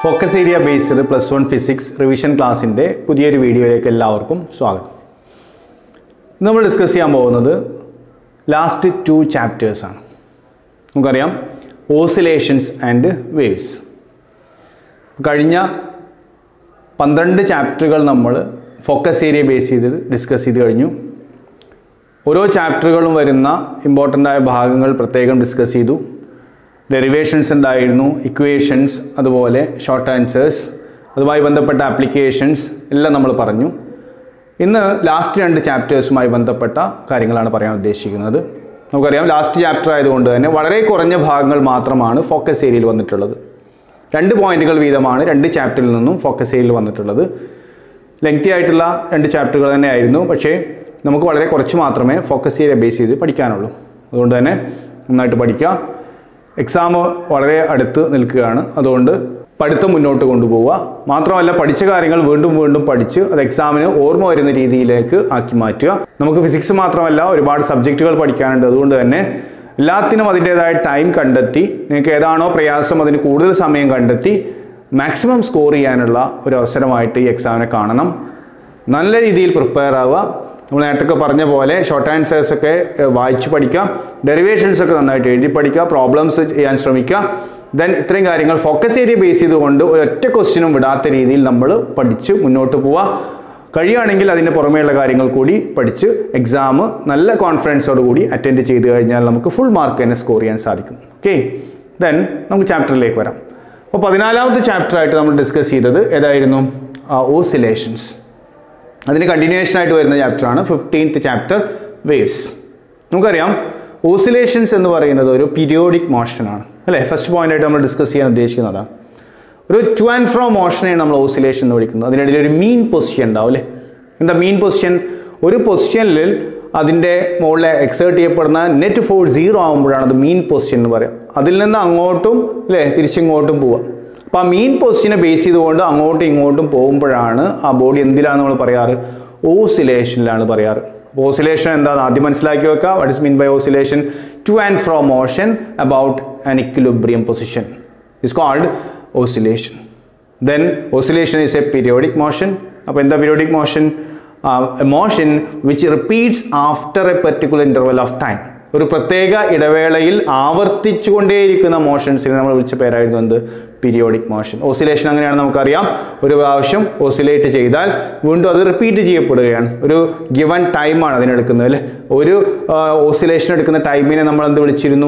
focus area based plus one physics revision ക്ലാസ്സിൻ്റെ പുതിയൊരു വീഡിയോയിലേക്ക് എല്ലാവർക്കും സ്വാഗതം ഇന്ന് നമ്മൾ ഡിസ്കസ് ചെയ്യാൻ പോകുന്നത് ലാസ്റ്റ് ടു ചാപ്റ്റേഴ്സാണ് നമുക്കറിയാം ഓസിലേഷൻസ് ആൻഡ് വേവ്സ് കഴിഞ്ഞ പന്ത്രണ്ട് ചാപ്റ്ററുകൾ നമ്മൾ ഫോക്കസ് ഏരിയ ബേസ് ചെയ്ത് ഡിസ്കസ് ചെയ്ത് കഴിഞ്ഞു ഓരോ ചാപ്റ്ററുകളും വരുന്ന ഇമ്പോർട്ടൻ്റ് ആയ ഭാഗങ്ങൾ പ്രത്യേകം ഡിസ്കസ് ചെയ്തു ഡെറിവേഷൻസ് എന്തായിരുന്നു ഇക്വേഷൻസ് അതുപോലെ ഷോർട്ട് ആൻസേഴ്സ് അതുമായി ബന്ധപ്പെട്ട ആപ്ലിക്കേഷൻസ് എല്ലാം നമ്മൾ പറഞ്ഞു ഇന്ന് ലാസ്റ്റ് രണ്ട് ചാപ്റ്റേഴ്സുമായി ബന്ധപ്പെട്ട കാര്യങ്ങളാണ് പറയാൻ ഉദ്ദേശിക്കുന്നത് നമുക്കറിയാം ലാസ്റ്റ് ചാപ്റ്റർ ആയതുകൊണ്ട് തന്നെ വളരെ കുറഞ്ഞ ഭാഗങ്ങൾ മാത്രമാണ് ഫോക്കസ് ഏരിയയിൽ വന്നിട്ടുള്ളത് രണ്ട് പോയിന്റുകൾ വീതമാണ് രണ്ട് ചാപ്റ്ററിൽ നിന്നും ഫോക്കസ് ഏരിയയിൽ വന്നിട്ടുള്ളത് ലെങ്തി ആയിട്ടുള്ള രണ്ട് ചാപ്റ്ററുകൾ തന്നെ ആയിരുന്നു പക്ഷേ നമുക്ക് വളരെ കുറച്ച് മാത്രമേ ഫോക്കസ് ഏരിയ ബേസ് ചെയ്ത് പഠിക്കാനുള്ളൂ അതുകൊണ്ട് തന്നെ നന്നായിട്ട് പഠിക്കുക എക്സാം വളരെ അടുത്ത് നിൽക്കുകയാണ് അതുകൊണ്ട് പഠിത്തം മുന്നോട്ട് കൊണ്ടുപോവുക മാത്രമല്ല പഠിച്ച കാര്യങ്ങൾ വീണ്ടും വീണ്ടും പഠിച്ച് അത് എക്സാമിന് ഓർമ്മ വരുന്ന രീതിയിലേക്ക് ആക്കി മാറ്റുക നമുക്ക് ഫിസിക്സ് മാത്രമല്ല ഒരുപാട് സബ്ജക്റ്റുകൾ പഠിക്കാനുണ്ട് അതുകൊണ്ട് തന്നെ എല്ലാത്തിനും അതിൻ്റെതായ ടൈം കണ്ടെത്തി നിങ്ങൾക്ക് ഏതാണോ പ്രയാസം അതിന് കൂടുതൽ സമയം കണ്ടെത്തി മാക്സിമം സ്കോർ ചെയ്യാനുള്ള ഒരു അവസരമായിട്ട് ഈ എക്സാമിനെ കാണണം നല്ല രീതിയിൽ പ്രിപ്പയർ ആവുക നമ്മൾ നേരത്തെ പറഞ്ഞ പോലെ ഷോർട്ട് ആൻസേഴ്സ് ഒക്കെ ഏഹ്, വായിച്ച് പഠിക്കാം ഡെറിവേഷൻസ് ഒക്കെ നന്നായിട്ട് എഴുതി പഠിക്കുക പ്രോബ്ലംസ് ചെയ്യാൻ ശ്രമിക്കുക ദെൻ ഇത്രയും കാര്യങ്ങൾ ഫോക്കസ് ഏരിയ ബേസ് ചെയ്തുകൊണ്ട് ഒരൊറ്റ ക്വസ്റ്റ്യനും വിടാത്ത രീതിയിൽ നമ്മൾ പഠിച്ച് മുന്നോട്ട് പോവുക കഴിയുകയാണെങ്കിൽ അതിൻ്റെ പുറമേയുള്ള കാര്യങ്ങൾ കൂടി പഠിച്ച് എക്സാം നല്ല കോൺഫിഡൻസോട് കൂടി അറ്റൻഡ് ചെയ്ത് കഴിഞ്ഞാൽ നമുക്ക് ഫുൾ മാർക്ക് തന്നെ സ്കോർ ചെയ്യാൻ സാധിക്കും ഓക്കെ ദെൻ നമുക്ക് ചാപ്റ്ററിലേക്ക് വരാം അപ്പോൾ പതിനാലാമത്തെ ചാപ്റ്റർ ആയിട്ട് നമ്മൾ ഡിസ്കസ് ചെയ്തത് ഏതായിരുന്നു ഓസിലേഷൻസ് അതിന് കണ്ടിന്യൂവേഷൻ ആയിട്ട് വരുന്ന ചാപ്റ്ററാണ് ഫിഫ്റ്റീൻത്ത് ചാപ്റ്റർ വേവ്സ് നമുക്കറിയാം ഓസിലേഷൻസ് എന്ന് പറയുന്നത് ഒരു പീരിയോഡിക് മോഷനാണ് അല്ലേ ഫസ്റ്റ് പോയിന്റ് ആയിട്ട് നമ്മൾ ഡിസ്കസ് ചെയ്യാൻ ഉദ്ദേശിക്കുന്നതാണ് ഒരു ടു ആൻഡ് ഫ്രോ മോഷനെയാണ് നമ്മൾ ഓസിലേഷൻ എന്ന് വിളിക്കുന്നത് അതിനിടയിൽ ഒരു മീൻ പൊസിഷൻ ഉണ്ടാവും അല്ലേ എന്താ മീൻ പൊസിഷൻ ഒരു പൊസിഷനിൽ അതിൻ്റെ മുകളിൽ എക്സേർട്ട് ചെയ്യപ്പെടുന്ന നെറ്റ് ഫോഴ്സ് സീറോ ആകുമ്പോഴാണ് അത് മീൻ പൊസിഷൻ എന്ന് പറയാം അതിൽ നിന്ന് അങ്ങോട്ടും അല്ലേ തിരിച്ചിങ്ങോട്ടും പോവുക അപ്പോൾ ആ മീൻ പൊസിഷനെ ബേസ് ചെയ്തുകൊണ്ട് അങ്ങോട്ടും ഇങ്ങോട്ടും പോകുമ്പോഴാണ് ആ ബോഡി എന്തിലാണ് നമ്മൾ പറയാറ് ഓസിലേഷനിലാണ് പറയാറ് ഓസിലേഷൻ എന്താണ് ആദ്യം മനസ്സിലാക്കി വെക്കുക what is mean by oscillation to and fro motion about an equilibrium position is called oscillation then oscillation is a periodic motion അപ്പോൾ എന്താ periodic motion motion which repeats after a particular interval of time ഒരു പ്രത്യേക ഇടവേളയിൽ ആവർത്തിച്ചുകൊണ്ടേയിരിക്കുന്ന മോഷൻസിനെ നമ്മൾ വിളിച്ച പേരായിരുന്നു എന്ത് periodic motion oscillation അങ്ങനെയാണ് നമുക്കറിയാം ഒരു പ്രാവശ്യം ഓസിലേറ്റ് ചെയ്താൽ വീണ്ടും അത് റിപ്പീറ്റ് ചെയ്യപ്പെടുകയാണ് ഒരു ഗിവൺ ടൈമാണ് അതിനെടുക്കുന്നത് അല്ലേ ഒരു ഓസിലേഷൻ എടുക്കുന്ന ടൈമിനെ നമ്മൾ എന്ത് വിളിച്ചിരുന്നു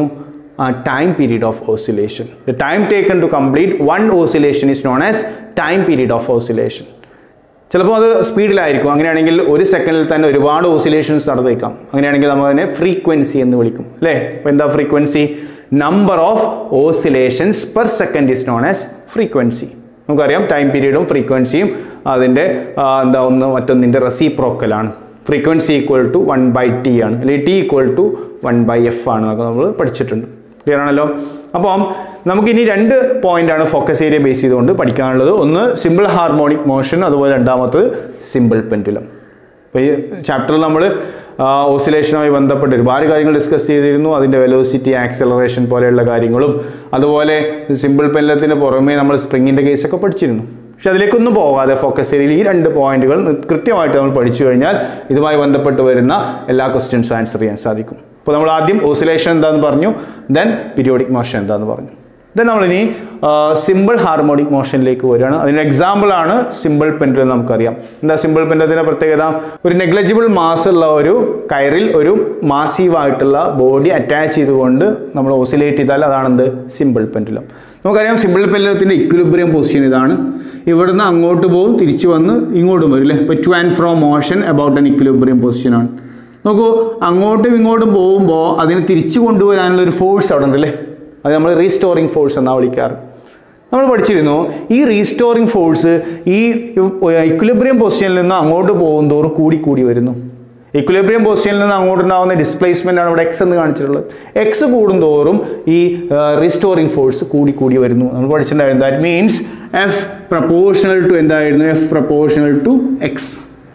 time period of oscillation the time taken to complete one oscillation is known as time period of oscillation ചിലപ്പോൾ അത് സ്പീഡിലായിരിക്കും അങ്ങനെയാണെങ്കിൽ ഒരു സെക്കൻഡിൽ തന്നെ ഒരുപാട് ഓസിലേഷൻസ് നടന്നേക്കാം അങ്ങനെയാണെങ്കിൽ നമ്മൾ അതിനെ ഫ്രീക്വൻസി എന്ന് വിളിക്കും അല്ലേ അപ്പോൾ എന്താ frequency number of oscillations per second is known as frequency നമുക്കറിയാം ടൈം പീരീഡും ഫ്രീക്വൻസിയും അതിൻ്റെ ആ, എന്താ ഒന്ന് മറ്റൊന്നിൻ്റെ റെസിപ്രോക്കലാണ് frequency equal to one by T ആണ് അല്ലെങ്കിൽ T equal to one by F ആണ് എന്നൊക്കെ നമ്മൾ പഠിച്ചിട്ടുണ്ട് ക്ലിയർ ആണല്ലോ അപ്പം നമുക്കിനി രണ്ട് പോയിന്റ് ആണ് ഫോക്കസ് ഏരിയ ബേസ് ചെയ്തുകൊണ്ട് പഠിക്കാനുള്ളത് ഒന്ന് സിമ്പിൾ ഹാർമോണിക് മോഷൻ അതുപോലെ രണ്ടാമത്തത് സിമ്പിൾ പെൻഡുലം അപ്പോൾ ഈ ചാപ്റ്ററിൽ നമ്മൾ ഓസിലേഷനുമായി ബന്ധപ്പെട്ട് ഒരുപാട് കാര്യങ്ങൾ ഡിസ്കസ് ചെയ്തിരുന്നു അതിൻ്റെ വെലോസിറ്റി ആക്സലറേഷൻ പോലെയുള്ള കാര്യങ്ങളും അതുപോലെ സിമ്പിൾ പെൻഡലത്തിന് പുറമേ നമ്മൾ സ്പ്രിങ്ങിൻ്റെ കേസൊക്കെ പഠിച്ചിരുന്നു പക്ഷെ അതിലേക്കൊന്നും പോകാതെ ഫോക്കസ് ഏരിയയിൽ ഈ രണ്ട് പോയിന്റുകൾ കൃത്യമായിട്ട് നമ്മൾ പഠിച്ചു കഴിഞ്ഞാൽ ഇതുമായി ബന്ധപ്പെട്ട് വരുന്ന എല്ലാ ക്വസ്റ്റ്യൻസും ആൻസർ ചെയ്യാൻ സാധിക്കും അപ്പോൾ നമ്മൾ ആദ്യം ഓസിലേഷൻ എന്താന്ന് പറഞ്ഞു ദെൻ പീരിയോഡിക് മോഷൻ എന്താന്ന് പറഞ്ഞു ദെൻ നമ്മളിനി സിമ്പിൾ ഹാർമോണിക് മോഷനിലേക്ക് വരികയാണ് അതിന് എക്സാമ്പിൾ ആണ് സിമ്പിൾ പെൻഡുലം നമുക്കറിയാം എന്താ സിമ്പിൾ പെൻഡലത്തിന്റെ പ്രത്യേകത ഒരു നെഗ്ലജിബിൾ മാസ് ഉള്ള ഒരു കയറിൽ ഒരു മാസീവ് ആയിട്ടുള്ള ബോഡി അറ്റാച്ച് ചെയ്തുകൊണ്ട് നമ്മൾ ഓസിലേറ്റ് ചെയ്താൽ അതാണെന്ത് സിമ്പിൾ പെൻഡുലം നമുക്കറിയാം സിമ്പിൾ പെൻഡലത്തിന്റെ ഇക്വിലിബ്രിയം പൊസിഷൻ ഇതാണ് ഇവിടുന്ന് അങ്ങോട്ട് പോകും തിരിച്ചു വന്ന് ഇങ്ങോട്ടും വരും അല്ലേ ഇപ്പോൾ to and fro motion about an equilibrium പൊസിഷനാണ് നോക്കൂ അങ്ങോട്ടും ഇങ്ങോട്ടും പോകുമ്പോൾ അതിനെ തിരിച്ചു കൊണ്ടുവരാനുള്ള ഒരു ഫോഴ്സ് അവിടെ ഉണ്ടല്ലേ അത് നമ്മൾ റീസ്റ്റോറിങ് ഫോഴ്സ് എന്നാണ് വിളിക്കാറ് നമ്മൾ പഠിച്ചിരുന്നു ഈ റീസ്റ്റോറിങ് ഫോഴ്സ് ഈ ഇക്വിലിബ്രിയം പൊസിഷനിൽ നിന്ന് അങ്ങോട്ട് പോകും തോറും കൂടി കൂടി വരുന്നു ഇക്വിലിബ്രിയം പൊസിഷനിൽ നിന്ന് അങ്ങോട്ടുണ്ടാവുന്ന ഡിസ്പ്ലേസ്മെന്റ് ആണ് ഇവിടെ എക്സ് എന്ന് കാണിച്ചിട്ടുള്ളത് എക്സ് കൂടുന്തോറും ഈ റീസ്റ്റോറിങ് ഫോഴ്സ് കൂടി കൂടി വരുന്നു നമ്മൾ പഠിച്ചിട്ടുണ്ടായിരുന്നു that means F proportional to എന്തായിരുന്നു എഫ് പ്രപ്പോർഷണൽ ടു എക്സ്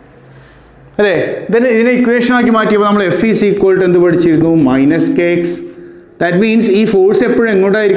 അല്ലേ then ഇതിനെ ഇക്വേഷൻ ആക്കി മാറ്റിയപ്പോൾ നമ്മൾ എഫ് ഈസ് ഈക്വൽ ടു എന്ത് പഠിച്ചിരുന്നു minus K X that means ഈ ഫോഴ്സ് എപ്പോഴും എങ്ങോട്ടായിരിക്കും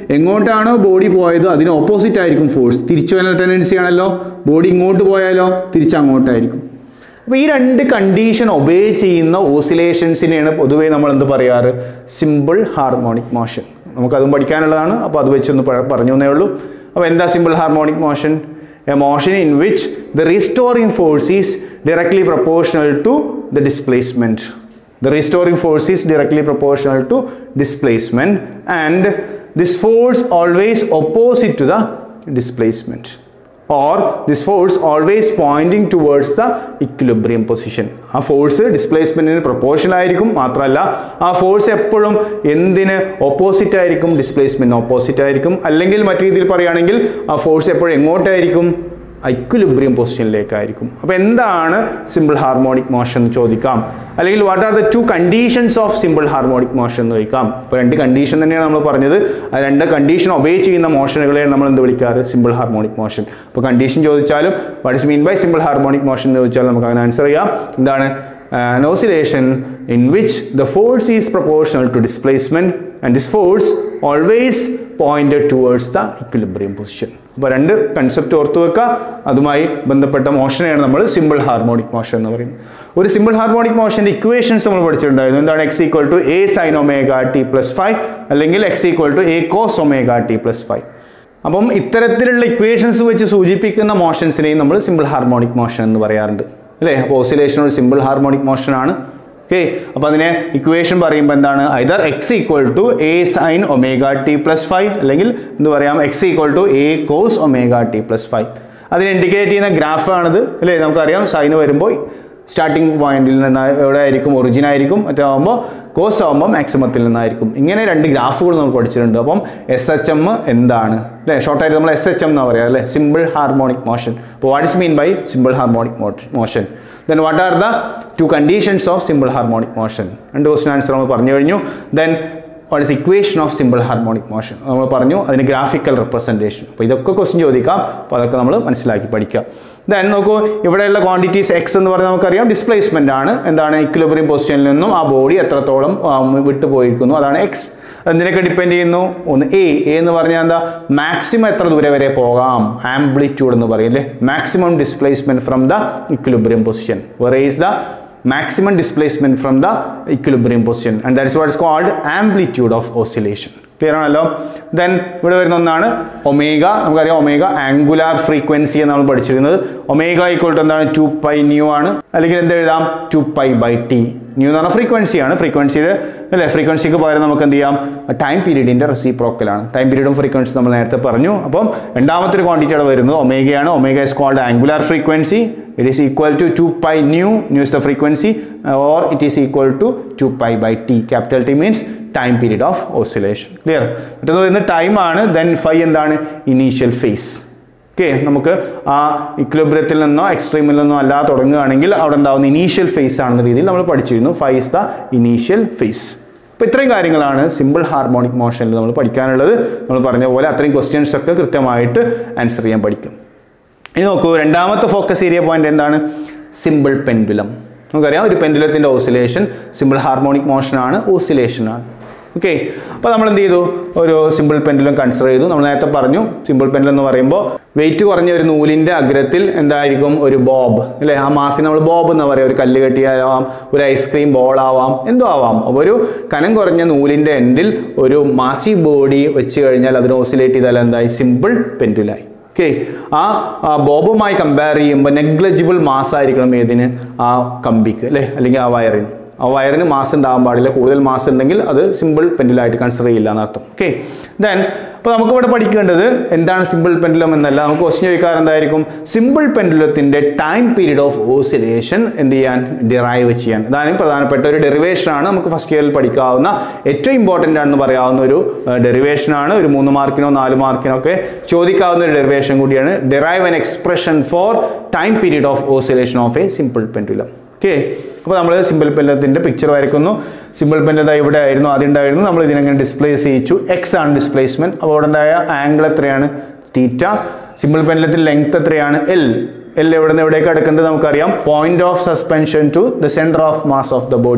എങ്ങോട്ടാണോ ബോഡി പോയത് അതിന് ഓപ്പോസിറ്റ് ആയിരിക്കും ഫോഴ്സ് തിരിച്ചു വരുന്ന ടെൻഡൻസി ആണല്ലോ ബോഡി ഇങ്ങോട്ട് പോയാലോ തിരിച്ചങ്ങോട്ടായിരിക്കും അപ്പോൾ ഈ രണ്ട് കണ്ടീഷൻ ഒബേ ചെയ്യുന്ന ഓസിലേഷൻസിനെയാണ് പൊതുവേ നമ്മൾ എന്ത് പറയാറ് സിമ്പിൾ ഹാർമോണിക് മോഷൻ നമുക്കതും പഠിക്കാനുള്ളതാണ് അപ്പോൾ അത് വെച്ചൊന്ന് പ- പറഞ്ഞു എന്നേ ഉള്ളൂ അപ്പോൾ എന്താ simple harmonic motion a motion in which the restoring force is directly proportional to the displacement the restoring force is directly proportional to displacement and this force always opposite to the displacement or this force always pointing towards the equilibrium position ആ force ഡിസ്പ്ലേസ്മെന്റിന് proportion ആയിരിക്കും മാത്രമല്ല ആ force എപ്പോഴും എന്തിന് opposite ആയിരിക്കും ഡിസ്പ്ലേസ്മെന്റിന് opposite ആയിരിക്കും അല്ലെങ്കിൽ മറ്റു രീതിയിൽ പറയുകയാണെങ്കിൽ ആ ഫോഴ്സ് എപ്പോഴും എങ്ങോട്ടായിരിക്കും ഇക്വിലിബ്രിയം പൊസിഷനിലേക്കായിരിക്കും അപ്പോൾ എന്താണ് സിമ്പിൾ ഹാർമോണിക് മോഷൻ എന്ന് ചോദിക്കാം അല്ലെങ്കിൽ what are the two conditions of simple harmonic motion എന്ന് ചോദിക്കാം ഇപ്പോൾ രണ്ട് കണ്ടീഷൻ തന്നെയാണ് നമ്മൾ പറഞ്ഞത് ആ രണ്ട് കണ്ടീഷൻ ഒബേ ചെയ്യുന്ന മോഷനുകളെ നമ്മൾ എന്ത് വിളിക്കാറ് സിമ്പിൾ ഹാർമോണിക് മോഷൻ അപ്പോൾ കണ്ടീഷൻ ചോദിച്ചാലും what is mean by simple harmonic motion എന്ന് ചോദിച്ചാൽ നമുക്ക് അങ്ങനെ ആൻസർ ചെയ്യാം എന്താണ് an oscillation in which the force is proportional to displacement and this force always pointed towards the equilibrium position അപ്പോൾ രണ്ട് കൺസെപ്റ്റ് ഓർത്തു വെക്കുക അതുമായി ബന്ധപ്പെട്ട മോഷനെയാണ് നമ്മൾ സിമ്പിൾ ഹാർമോണിക് മോഷൻ എന്ന് പറയുന്നത് ഒരു സിമ്പിൾ ഹാർമോണിക് മോഷന്റെ ഇക്വേഷൻസ് നമ്മൾ പഠിച്ചിട്ടുണ്ടായിരുന്നു എന്താണ് X equal to A sine omega T plus five അല്ലെങ്കിൽ X equal to A cos omega T plus five അപ്പം ഇത്തരത്തിലുള്ള ഇക്വേഷൻസ് വെച്ച് സൂചിപ്പിക്കുന്ന മോഷൻസിനെയും നമ്മൾ സിമ്പിൾ ഹാർമോണിക് മോഷൻ എന്ന് പറയാറുണ്ട് അല്ലേ അപ്പോൾ ഓസിലേഷൻ ഒരു സിമ്പിൾ ഹാർമോണിക് മോഷൻ ആണ് ഓക്കെ അപ്പോൾ അതിനെ ഇക്വേഷൻ പറയുമ്പോൾ എന്താണ് either X equal to A sine omega T plus five അല്ലെങ്കിൽ എന്ത് പറയാം X equal to A cos omega T plus five അതിനെ ഇൻഡിക്കേറ്റ് ചെയ്യുന്ന ഗ്രാഫാണിത് അല്ലേ നമുക്കറിയാം സൈന് വരുമ്പോൾ സ്റ്റാർട്ടിംഗ് പോയിന്റിൽ നിന്ന് എവിടെ ആയിരിക്കും ഒറിജിൻ ആയിരിക്കും മറ്റാകുമ്പോൾ കോസ് ആകുമ്പോൾ മാക്സിമത്തിൽ നിന്നായിരിക്കും ഇങ്ങനെ രണ്ട് ഗ്രാഫുകൾ നമ്മൾ പഠിച്ചിട്ടുണ്ട് അപ്പം എസ് എച്ച് എം എന്താണ് അല്ലേ ഷോർട്ടായിട്ട് നമ്മൾ എസ് എച്ച് എം എന്ന് പറയാം അല്ലേ സിമ്പിൾ ഹാർമോണിക് മോഷൻ അപ്പോൾ what is mean by simple harmonic motion then what are the two conditions of simple harmonic motion രണ്ട് ക്വസ്റ്റൻ ആൻസർ നമ്മൾ പറഞ്ഞു കഴിഞ്ഞു then what is equation of simple harmonic motion നമ്മൾ പറഞ്ഞു അതിന് ഗ്രാഫിക്കൽ റെപ്രസെൻറ്റേഷൻ അപ്പോൾ ഇതൊക്കെ ക്വസ്റ്റ്യൻ ചോദിക്കാം അപ്പോൾ അതൊക്കെ നമ്മൾ മനസ്സിലാക്കി പഠിക്കുക ദെൻ നോക്കൂ ഇവിടെയുള്ള ക്വാണ്ടിറ്റീസ് എക്സ് എന്ന് പറഞ്ഞാൽ നമുക്കറിയാം ഡിസ്പ്ലേസ്മെന്റ് ആണ് എന്താണ് ഇക്വിലിബ്രിയം പൊസിഷനിൽ നിന്നും ആ ബോഡി എത്രത്തോളം ആ, വിട്ടുപോയിരിക്കുന്നു അതാണ് എക്സ് എന്തിനൊക്കെ ഡിപ്പെൻഡ് ചെയ്യുന്നു ഒന്ന് എ എ എന്ന് പറഞ്ഞാൽ എന്താ മാക്സിമം എത്ര ദൂരെ വരെ പോകാം ആംപ്ലിറ്റ്യൂഡ് എന്ന് പറയും അല്ലേ maximum displacement from the equilibrium position where is the maximum displacement from the equilibrium position and that is what is called amplitude of oscillation clear ആണല്ലോ ദെൻ ഇവിടെ വരുന്ന ഒന്നാണ് ഒമേഗ നമുക്കറിയാം ഒമേഗ ആംഗുലാർ ഫ്രീക്വൻസി എന്ന് നമ്മൾ പഠിച്ചിരുന്നത് ഒമേഗ ഈക്വൾ ടു എന്താണ് two pi nu ആണ് അല്ലെങ്കിൽ എന്ത് എഴുതാം two pi by T nu എന്ന് പറഞ്ഞാൽ ഫ്രീക്വൻസിയാണ് ഫ്രീക്വൻസിയുടെ അല്ലേ ഫ്രീക്വൻസിക്ക് പകരം നമുക്ക് എന്ത് ചെയ്യാം ടൈം പീരീഡിന്റെ റെസിപ്രോക്കലാണ് ടൈം പീരീഡും ഫ്രീക്വൻസി നമ്മൾ നേരത്തെ പറഞ്ഞു അപ്പം രണ്ടാമത്തെ ഒരു ക്വാണ്ടിറ്റി അവിടെ വരുന്നത് ഒമേഗയാണ് omega is called angular frequency it is equal to 2 pi nu nu is the frequency uh, or it is equal to 2 pi by t capital t means time period of oscillation clear മറ്റൊന്ന് വരുന്നത് time ആണ് then phi എന്താണ് initial phase okay നമുക്ക് ആ ഇക്വിലിബ്രിയത്തിൽ നിന്നോ എക്സ്ട്രീമിൽ നിന്നോ അല്ലാതെ തുടങ്ങുകയാണെങ്കിൽ അവിടെ ഉണ്ടാവുന്ന ഇനീഷ്യൽ ഫേസ് ആണെന്ന രീതിയിൽ നമ്മൾ പഠിച്ചിരുന്നു phi is the initial phase അപ്പോൾ ഇത്രയും കാര്യങ്ങളാണ് സിമ്പിൾ ഹാർമോണിക് മോഷനിൽ നമ്മൾ പഠിക്കാനുള്ളത് നമ്മൾ പറഞ്ഞ പോലെ അത്രയും ക്വസ്റ്റ്യൻസ് ഒക്കെ കൃത്യമായിട്ട് ആൻസർ ചെയ്യാൻ പഠിക്കും ഇനി നോക്കൂ രണ്ടാമത്തെ ഫോക്കസ് ഏരിയ പോയിന്റ് എന്താണ് സിമ്പിൾ പെൻഡുലം നമുക്കറിയാം ഒരു പെൻഡുലത്തിന്റെ ഓസിലേഷൻ സിമ്പിൾ ഹാർമോണിക് മോഷൻ ആണ് ഓസിലേഷൻ ആണ് ഓക്കെ അപ്പോൾ നമ്മൾ എന്ത് ചെയ്തു ഒരു സിമ്പിൾ പെൻഡുലം കൺസിഡർ ചെയ്തു നമ്മൾ നേരത്തെ പറഞ്ഞു സിമ്പിൾ പെൻഡുലം എന്ന് പറയുമ്പോൾ വെയിറ്റ് കുറഞ്ഞ ഒരു നൂലിന്റെ അഗ്രത്തിൽ എന്തായിരിക്കും ഒരു ബോബ് അല്ലേ ആ മാസിന് നമ്മൾ ബോബ് എന്ന് പറയാം ഒരു കല്ല് കെട്ടിയാവാം ഒരു ഐസ്ക്രീം ബോൾ ആവാം എന്തോ ആവാം അപ്പോൾ ഒരു കനം കുറഞ്ഞ നൂലിന്റെ എൻഡിൽ ഒരു മാസി ബോഡി വെച്ച് കഴിഞ്ഞാൽ അതിന് ഓസിലേറ്റ് ചെയ്താൽ എന്തായി സിമ്പിൾ പെൻഡുലായി ഓക്കെ ആ ആ ബോബുമായി കമ്പയർ ചെയ്യുമ്പോൾ നെഗ്ലജിബിൾ മാസ് ആയിരിക്കണം ഏതിന് ആ കമ്പിക്ക് അല്ലേ അല്ലെങ്കിൽ ആ വയറിന് ആ വയറിന് മാസ് ഉണ്ടാകാൻ പാടില്ല കൂടുതൽ മാസ് ഉണ്ടെങ്കിൽ അത് സിമ്പിൾ പെൻഡിലായിട്ട് കൺസിഡർ ചെയ്യില്ല എന്നർത്ഥം ഓക്കെ ദെൻ അപ്പോൾ നമുക്ക് ഇവിടെ പഠിക്കേണ്ടത് എന്താണ് സിമ്പിൾ പെൻഡുലം എന്നല്ല നമുക്ക് ക്വസ്റ്റ്യൻ ചോദിക്കാറ് എന്തായിരിക്കും സിമ്പിൾ പെൻഡുലത്തിന്റെ ടൈം പീരീഡ് ഓഫ് ഓസിലേഷൻ എന്ത് ചെയ്യാൻ ഡിറൈവ് ചെയ്യാൻ ഇതാണ് പ്രധാനപ്പെട്ട ഒരു ഡെറിവേഷൻ ആണ് നമുക്ക് ഫസ്റ്റ് ഇയറിൽ പഠിക്കാവുന്ന ഏറ്റവും ഇമ്പോർട്ടൻ്റ് ആണെന്ന് പറയാവുന്ന ഒരു ഡെറിവേഷൻ ആണ് ഒരു മൂന്ന് മാർക്കിനോ നാല് മാർക്കിനോ ഒക്കെ ചോദിക്കാവുന്ന ഒരു ഡെറിവേഷൻ കൂടിയാണ് derive an expression for time period of oscillation of a simple pendulum okay അപ്പോൾ നമ്മൾ സിമ്പിൾ പെൻഡലത്തിൻ്റെ പിക്ചർ വരയ്ക്കുന്നു സിമ്പിൾ പെൻഡൽ ഇവിടെ ആയിരുന്നു ആദ്യം ഉണ്ടായിരുന്നു നമ്മൾ ഇതിനെങ്ങനെ ഡിസ്പ്ലേസ് ചെയ്യിച്ചു എക്സ് ആണ് ഡിസ്പ്ലേസ്മെന്റ് അപ്പോൾ അവിടെ ഉണ്ടായ ആംഗിൾ എത്രയാണ് തീറ്റ സിമ്പിൾ പെൻഡലത്തിൻ്റെ ലെങ്ത് എത്രയാണ് എൽ എൽ എവിടെ നിന്ന് എവിടേക്ക് അടുക്കുന്നത് നമുക്കറിയാം point of suspension to the centre of mass of the body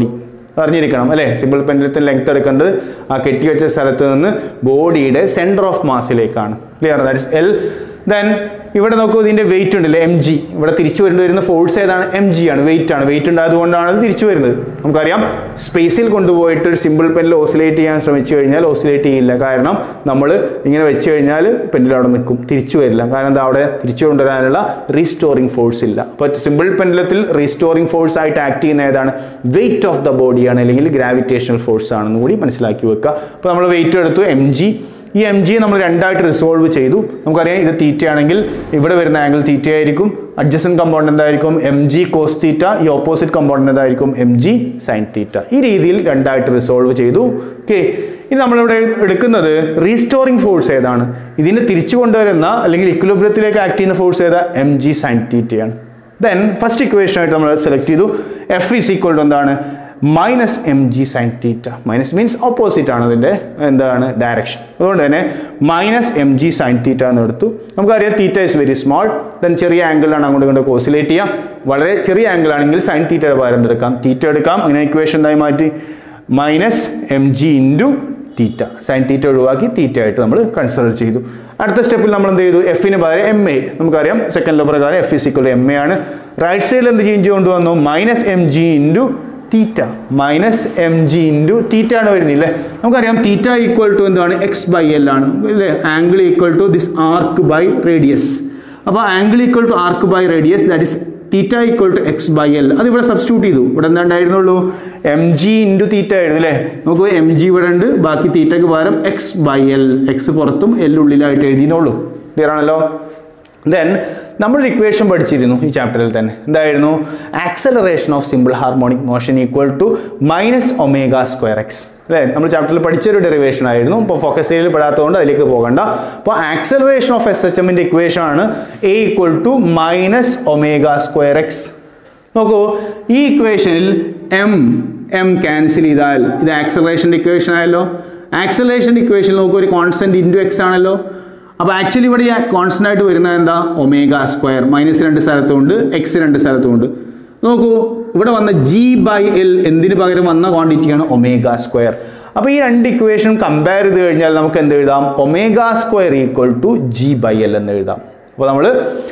അറിഞ്ഞിരിക്കണം അല്ലേ സിമ്പിൾ പെൻഡലത്തിന് ലെങ്ത് എടുക്കേണ്ടത് ആ കെട്ടിവെച്ച സ്ഥലത്ത് നിന്ന് ബോഡിയുടെ സെൻറ്റർ ഓഫ് മാസിലേക്കാണ് clear that is L then ഇവിടെ നോക്കൂ ഇതിന്റെ വെയിറ്റ് ഉണ്ടല്ലേ എം ജി ഇവിടെ തിരിച്ചു വരുന്നത് വരുന്ന ഫോഴ്സ് ഏതാണ് എം ജി ആണ് വെയിറ്റ് ആണ് വെയിറ്റ് ഉണ്ടായതുകൊണ്ടാണ് അത് തിരിച്ചു വരുന്നത് നമുക്കറിയാം സ്പേസിൽ കൊണ്ടുപോയിട്ട് ഒരു സിമ്പിൾ പെനിൽ ഓസിലേറ്റ് ചെയ്യാൻ ശ്രമിച്ചു കഴിഞ്ഞാൽ ഓസിലേറ്റ് ചെയ്യില്ല കാരണം നമ്മൾ ഇങ്ങനെ വെച്ച് കഴിഞ്ഞാൽ പെൻഡിൽ അവിടെ നിൽക്കും തിരിച്ചു വരില്ല കാരണം എന്താ അവിടെ തിരിച്ചു കൊണ്ടുവരാനുള്ള റീസ്റ്റോറിംഗ് ഫോഴ്സ് ഇല്ല അപ്പോൾ സിമ്പിൾ പെൻഡലത്തിൽ റീസ്റ്റോറിംഗ് ഫോഴ്സ് ആയിട്ട് ആക്ട് ചെയ്യുന്ന ഏതാണ് വെയിറ്റ് ഓഫ് ദ ബോഡിയാണ് അല്ലെങ്കിൽ ഗ്രാവിറ്റേഷണൽ ഫോഴ്സ് ആണെന്ന് കൂടി മനസ്സിലാക്കി വെക്കുക അപ്പോൾ നമ്മൾ വെയിറ്റ് എടുത്തു എം ജി ഈ എം ജി നമ്മൾ രണ്ടായിട്ട് റിസോൾവ് ചെയ്തു നമുക്കറിയാം ഇത് തീറ്റ ആണെങ്കിൽ ഇവിടെ വരുന്ന ആംഗിൾ തീറ്റ ആയിരിക്കും അഡ്ജസ്റ്റൻ കമ്പോണന്റ് എന്തായിരിക്കും എം ജി കോസ് തീറ്റ ഈ ഓപ്പോസിറ്റ് കമ്പോണന്റ് എന്തായിരിക്കും എം ജി സൈൻ തീറ്റ ഈ രീതിയിൽ രണ്ടായിട്ട് റിസോൾവ് ചെയ്തു ഓക്കെ ഇനി നമ്മളിവിടെ എടുക്കുന്നത് റീസ്റ്റോറിംഗ് ഫോഴ്സ് ഏതാണ് ഇതിനെ തിരിച്ചു കൊണ്ടുവരുന്ന അല്ലെങ്കിൽ ഇക്വിലിബ്രിയത്തിലേക്ക് ആക്ട് ചെയ്യുന്ന ഫോഴ്സ് ഏതാ എം ജി സൈൻ തീറ്റയാണ് ദെൻ ഫസ്റ്റ് ഇക്വേഷൻ ആയിട്ട് നമ്മൾ സെലക്ട് ചെയ്തു എഫ് ഈസ് ഈക്വൽ ടു എന്താണ് minus M G sine theta minus means opposite ആണ് അതിൻ്റെ എന്താണ് ഡയറക്ഷൻ അതുകൊണ്ട് തന്നെ minus M G sine theta എന്ന് എടുത്തു നമുക്കറിയാം theta is very small then ചെറിയ ആംഗിളാണ് അങ്ങോട്ട് ഇങ്ങോട്ട് ഓസിലേറ്റ് ചെയ്യാം വളരെ ചെറിയ ആംഗിൾ ആണെങ്കിൽ സൈൻ തീറ്റയുടെ പകരം എടുക്കാം തീറ്റ എടുക്കാം അങ്ങനെ ഇക്വേഷൻ എന്തായി മാറ്റി minus M G into theta sine theta ഒഴിവാക്കി തീറ്റ ആയിട്ട് നമ്മൾ കൺസിഡർ ചെയ്തു അടുത്ത സ്റ്റെപ്പിൽ നമ്മൾ എന്ത് ചെയ്തു എഫിന് പകരം എം എ നമുക്കറിയാം സെക്കൻഡ് ലോ പ്രകാരം F is equal M A ആണ് റൈറ്റ് സൈഡിൽ എന്ത് ചേഞ്ച് കൊണ്ടുവന്നു minus M G into theta minus M G into theta ആണ് വരുന്നില്ലേ നമുക്കറിയാം തീറ്റ ഈക്വൽ ടു എന്താണ് എക്സ് ബൈ എൽ ആണ് അല്ലേ angle equal to this arc by radius അപ്പോൾ angle equal to arc by radius that is theta equal to X by L അത് ഇവിടെ substitute ചെയ്തു ഇവിടെ എന്താ ഉണ്ടായിരുന്നുള്ളൂ എം ജി ഇൻറ്റു തീറ്റ ആയിരുന്നു അല്ലേ നമുക്ക് എം ജി ഇവിടെ ഉണ്ട് ബാക്കി തീറ്റയ്ക്ക് പകരം എക്സ് ബൈ എൽ എക്സ് പുറത്തും എൽ ഉള്ളിലായിട്ട് എഴുതിയെന്നുള്ളൂ ക്ലിയർ ആണല്ലോ ദെൻ നമ്മളൊരു ഇക്വേഷൻ പഠിച്ചിരുന്നു ഈ ചാപ്റ്ററിൽ തന്നെ എന്തായിരുന്നു acceleration of simple harmonic motion equal to minus omega square X അല്ലേ നമ്മൾ ചാപ്റ്ററിൽ പഠിച്ചൊരു ഡെറിവേഷൻ ആയിരുന്നു ഇപ്പോൾ ഫോക്കസ് ഏരിയയിൽ പെടാത്തതുകൊണ്ട് അതിലേക്ക് പോകണ്ട അപ്പോൾ ആക്സലറേഷൻ ഓഫ് എസ് എച്ച് എമ്മിൻ്റെ ഇക്വേഷൻ ആണ് A equal to minus omega square X നോക്കൂ ഈ ഇക്വേഷനിൽ എം എം ക്യാൻസൽ ചെയ്താൽ ഇത് ആക്സലറേഷൻ്റെ ഇക്വേഷൻ ആയല്ലോ ആക്സലറേഷൻ്റെ ഇക്വേഷൻ നോക്കൂ ഒരു കോൺസ്റ്റന്റ് ഇൻറ്റു എക്സ് ആണല്ലോ അപ്പോൾ ആക്ച്വലി ഇവിടെ ഈ കോൺസ്റ്റന്റ് ആയിട്ട് വരുന്നത് എന്താ ഒമേഗ സ്ക്വയർ മൈനസ് രണ്ട് സ്ഥലത്തുണ്ട് എക്സ് രണ്ട് സ്ഥലത്തുണ്ട് നോക്കൂ ഇവിടെ വന്ന ജി ബൈ എൽ എന്തിന് പകരം വന്ന ക്വാണ്ടിറ്റിയാണ് ഒമേഗ സ്ക്വയർ അപ്പോൾ ഈ രണ്ട് ഇക്വേഷൻ കമ്പയർ ചെയ്ത് കഴിഞ്ഞാൽ നമുക്ക് എന്ത് എഴുതാം omega square equal to G by L എന്ന് എഴുതാം അപ്പോൾ നമ്മൾ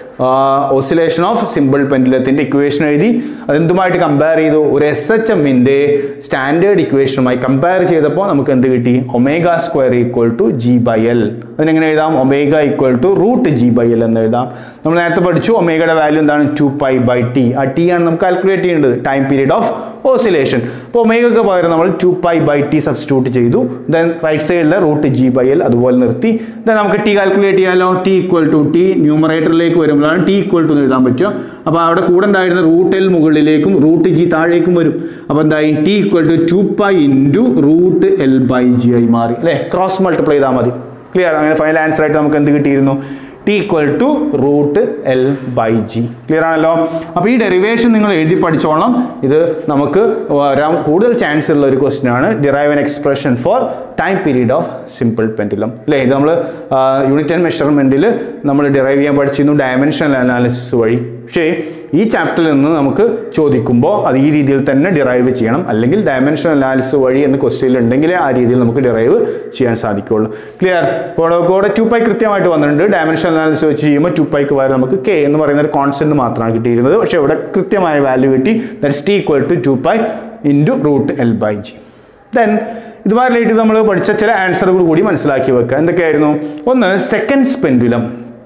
ഓസിലേഷൻ ഓഫ് സിമ്പിൾ പെൻഡുലത്തിൻ്റെ ഇക്വേഷൻ എഴുതി അതെന്തുമായിട്ട് കമ്പയർ ചെയ്തു ഒരു എസ് എച്ച് എമ്മിൻ്റെ സ്റ്റാൻഡേർഡ് ഇക്വേഷനുമായി കമ്പയർ ചെയ്തപ്പോൾ നമുക്ക് എന്ത് കിട്ടി omega square equal to G by L അതിനെങ്ങനെ എഴുതാം omega equal to root G by L എന്ന് എഴുതാം നമ്മൾ നേരത്തെ പഠിച്ചു ഒമേഗയുടെ വാല്യൂ എന്താണ് ടു പൈ ബൈ ടി ആ ടി ആണ് നമുക്ക് കാൽക്കുലേറ്റ് ചെയ്യേണ്ടത് ടൈം പീരീഡ് ഓഫ് ഓസിലേഷൻ അപ്പോൾ ഒമേഗക്ക് പകരം നമ്മൾ two pi by T substitute ചെയ്തു ദെൻ റൈറ്റ് സൈഡിലെ റൂട്ട് ജി ബൈ എൽ അതുപോലെ നിർത്തി ദെൻ നമുക്ക് ടി കാൽക്കുലേറ്റ് ചെയ്യാലോ ടി ഈക്വൽ ടു ടി ന്യൂമറേറ്ററിലേക്ക് വരുമ്പോഴാണ് ടി ഈക്വൽ ടു എന്ന് എഴുതാൻ പറ്റുക അപ്പോൾ അവിടെ കൂടെ ഉണ്ടായിരുന്ന റൂട്ട് എൽ മുകളിലേക്കും റൂട്ട് ജി താഴേക്കും വരും അപ്പോൾ എന്തായി T equal to two pi into root L by G ആയി മാറി അല്ലേ ക്രോസ് മൾട്ടിപ്ലൈ ചെയ്താൽ മതി ക്ലിയർ അങ്ങനെ ഫൈനൽ ആൻസർ ആയിട്ട് നമുക്ക് എന്ത് കിട്ടിയിരുന്നു T equal to root L by G clear ആണല്ലോ അപ്പോൾ ഈ ഡെറിവേഷൻ നിങ്ങൾ എഴുതി പഠിച്ചോളണം ഇത് നമുക്ക് വരാൻ കൂടുതൽ ചാൻസ് ഉള്ള ഒരു ക്വസ്റ്റ്യൻ ആണ് derive an expression for time period of simple pendulum അല്ലേ ഇത് നമ്മൾ യൂണിറ്റ് ആൻഡ് മെഷർമെൻറ്റിൽ നമ്മൾ ഡിറൈവ് ചെയ്യാൻ പഠിച്ചിരുന്നു ഡയമെൻഷണൽ അനാലിസിസ് വഴി പക്ഷേ ഈ ചാപ്റ്ററിൽ നിന്ന് നമുക്ക് ചോദിക്കുമ്പോൾ അത് ഈ രീതിയിൽ തന്നെ ഡിറൈവ് ചെയ്യണം അല്ലെങ്കിൽ ഡയമെൻഷണൽ അനാലിസിസ് വഴി എന്ന് ക്വസ്റ്റ്യനിൽ ഉണ്ടെങ്കിലേ ആ രീതിയിൽ നമുക്ക് ഡിറൈവ് ചെയ്യാൻ സാധിക്കുകയുള്ളൂ ക്ലിയർ ഇപ്പോൾ ഇവിടെ ടു പൈ കൃത്യമായിട്ട് വന്നിട്ടുണ്ട് ഡയമെൻഷണൽ അനാലിസിസ് വെച്ച് ചെയ്യുമ്പോൾ ടു പൈക്ക് പകരം നമുക്ക് കെ എന്ന് പറയുന്ന ഒരു കോൺസ്റ്റന്റ് മാത്രമാണ് കിട്ടിയിരുന്നത് പക്ഷേ ഇവിടെ കൃത്യമായ വാല്യൂ കിട്ടി that's T equal to two pi into root L by G then ഇതുമായി റിലേറ്റ് നമ്മൾ പഠിച്ച ചില ആൻസറുകൾ കൂടി മനസ്സിലാക്കി വെക്കുക എന്തൊക്കെയായിരുന്നു ഒന്ന് സെക്കൻഡ്സ് പെൻഡുലം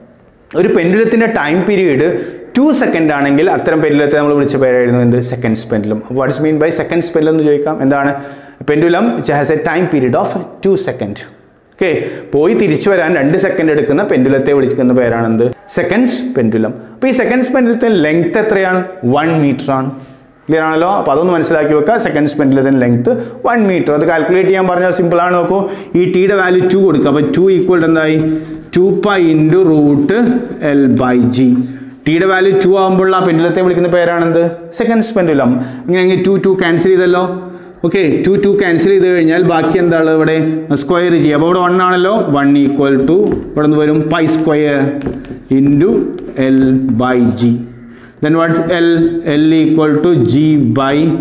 ഒരു പെൻഡുലത്തിൻ്റെ ടൈം പീരീഡ് ടു സെക്കൻഡ് ആണെങ്കിൽ അത്തരം പെൻഡുലത്തെ നമ്മൾ വിളിച്ച പേരായിരുന്നു എന്ത് seconds pendulum what is mean by seconds pendulum എന്ന് ചോദിക്കാം എന്താണ് pendulum has a time period of two second okay പോയി തിരിച്ചു വരാൻ രണ്ട് സെക്കൻഡ് എടുക്കുന്ന പെൻഡുലത്തെ വിളിക്കുന്ന പേരാണ് എന്ത് സെക്കൻഡ്സ് പെൻഡുലം അപ്പോൾ ഈ സെക്കൻഡ്സ് പെൻഡുലത്തിന്റെ ലെങ്ത് എത്രയാണ് വൺ മീറ്റർ ആണ് ക്ലിയർ ആണല്ലോ അപ്പോൾ അതൊന്ന് മനസ്സിലാക്കി വെക്കുക സെക്കൻഡ്സ് പെൻഡുലത്തിന്റെ ലെങ്ത് വൺ മീറ്റർ അത് കാൽക്കുലേറ്റ് ചെയ്യാൻ പറഞ്ഞാൽ സിമ്പിൾ ആണ് നോക്കൂ ഈ ടിയുടെ വാല്യൂ ടു കൊടുക്കുക അപ്പോൾ ടു ഈക്വൽ എന്തായി two pi into root L by G ടിയുടെ വാല്യൂ ടു ആകുമ്പോൾ ആ പെൻഡുലത്തെ വിളിക്കുന്ന പേരാണെന്ത് സെക്കൻഡ്സ് പെൻഡുലം ഇങ്ങനെ ടു ടു ക്യാൻസൽ ചെയ്തല്ലോ ഓക്കെ ടു ടു ക്യാൻസൽ ചെയ്ത് കഴിഞ്ഞാൽ ബാക്കി എന്താണ് ഇവിടെ സ്ക്വയർ ചെയ്യുക അപ്പോൾ ഇവിടെ വൺ ആണല്ലോ വൺ ഈക്വൽ ടു ഇവിടെ നിന്ന് വരും pi square into L by G then what's L L equal to G by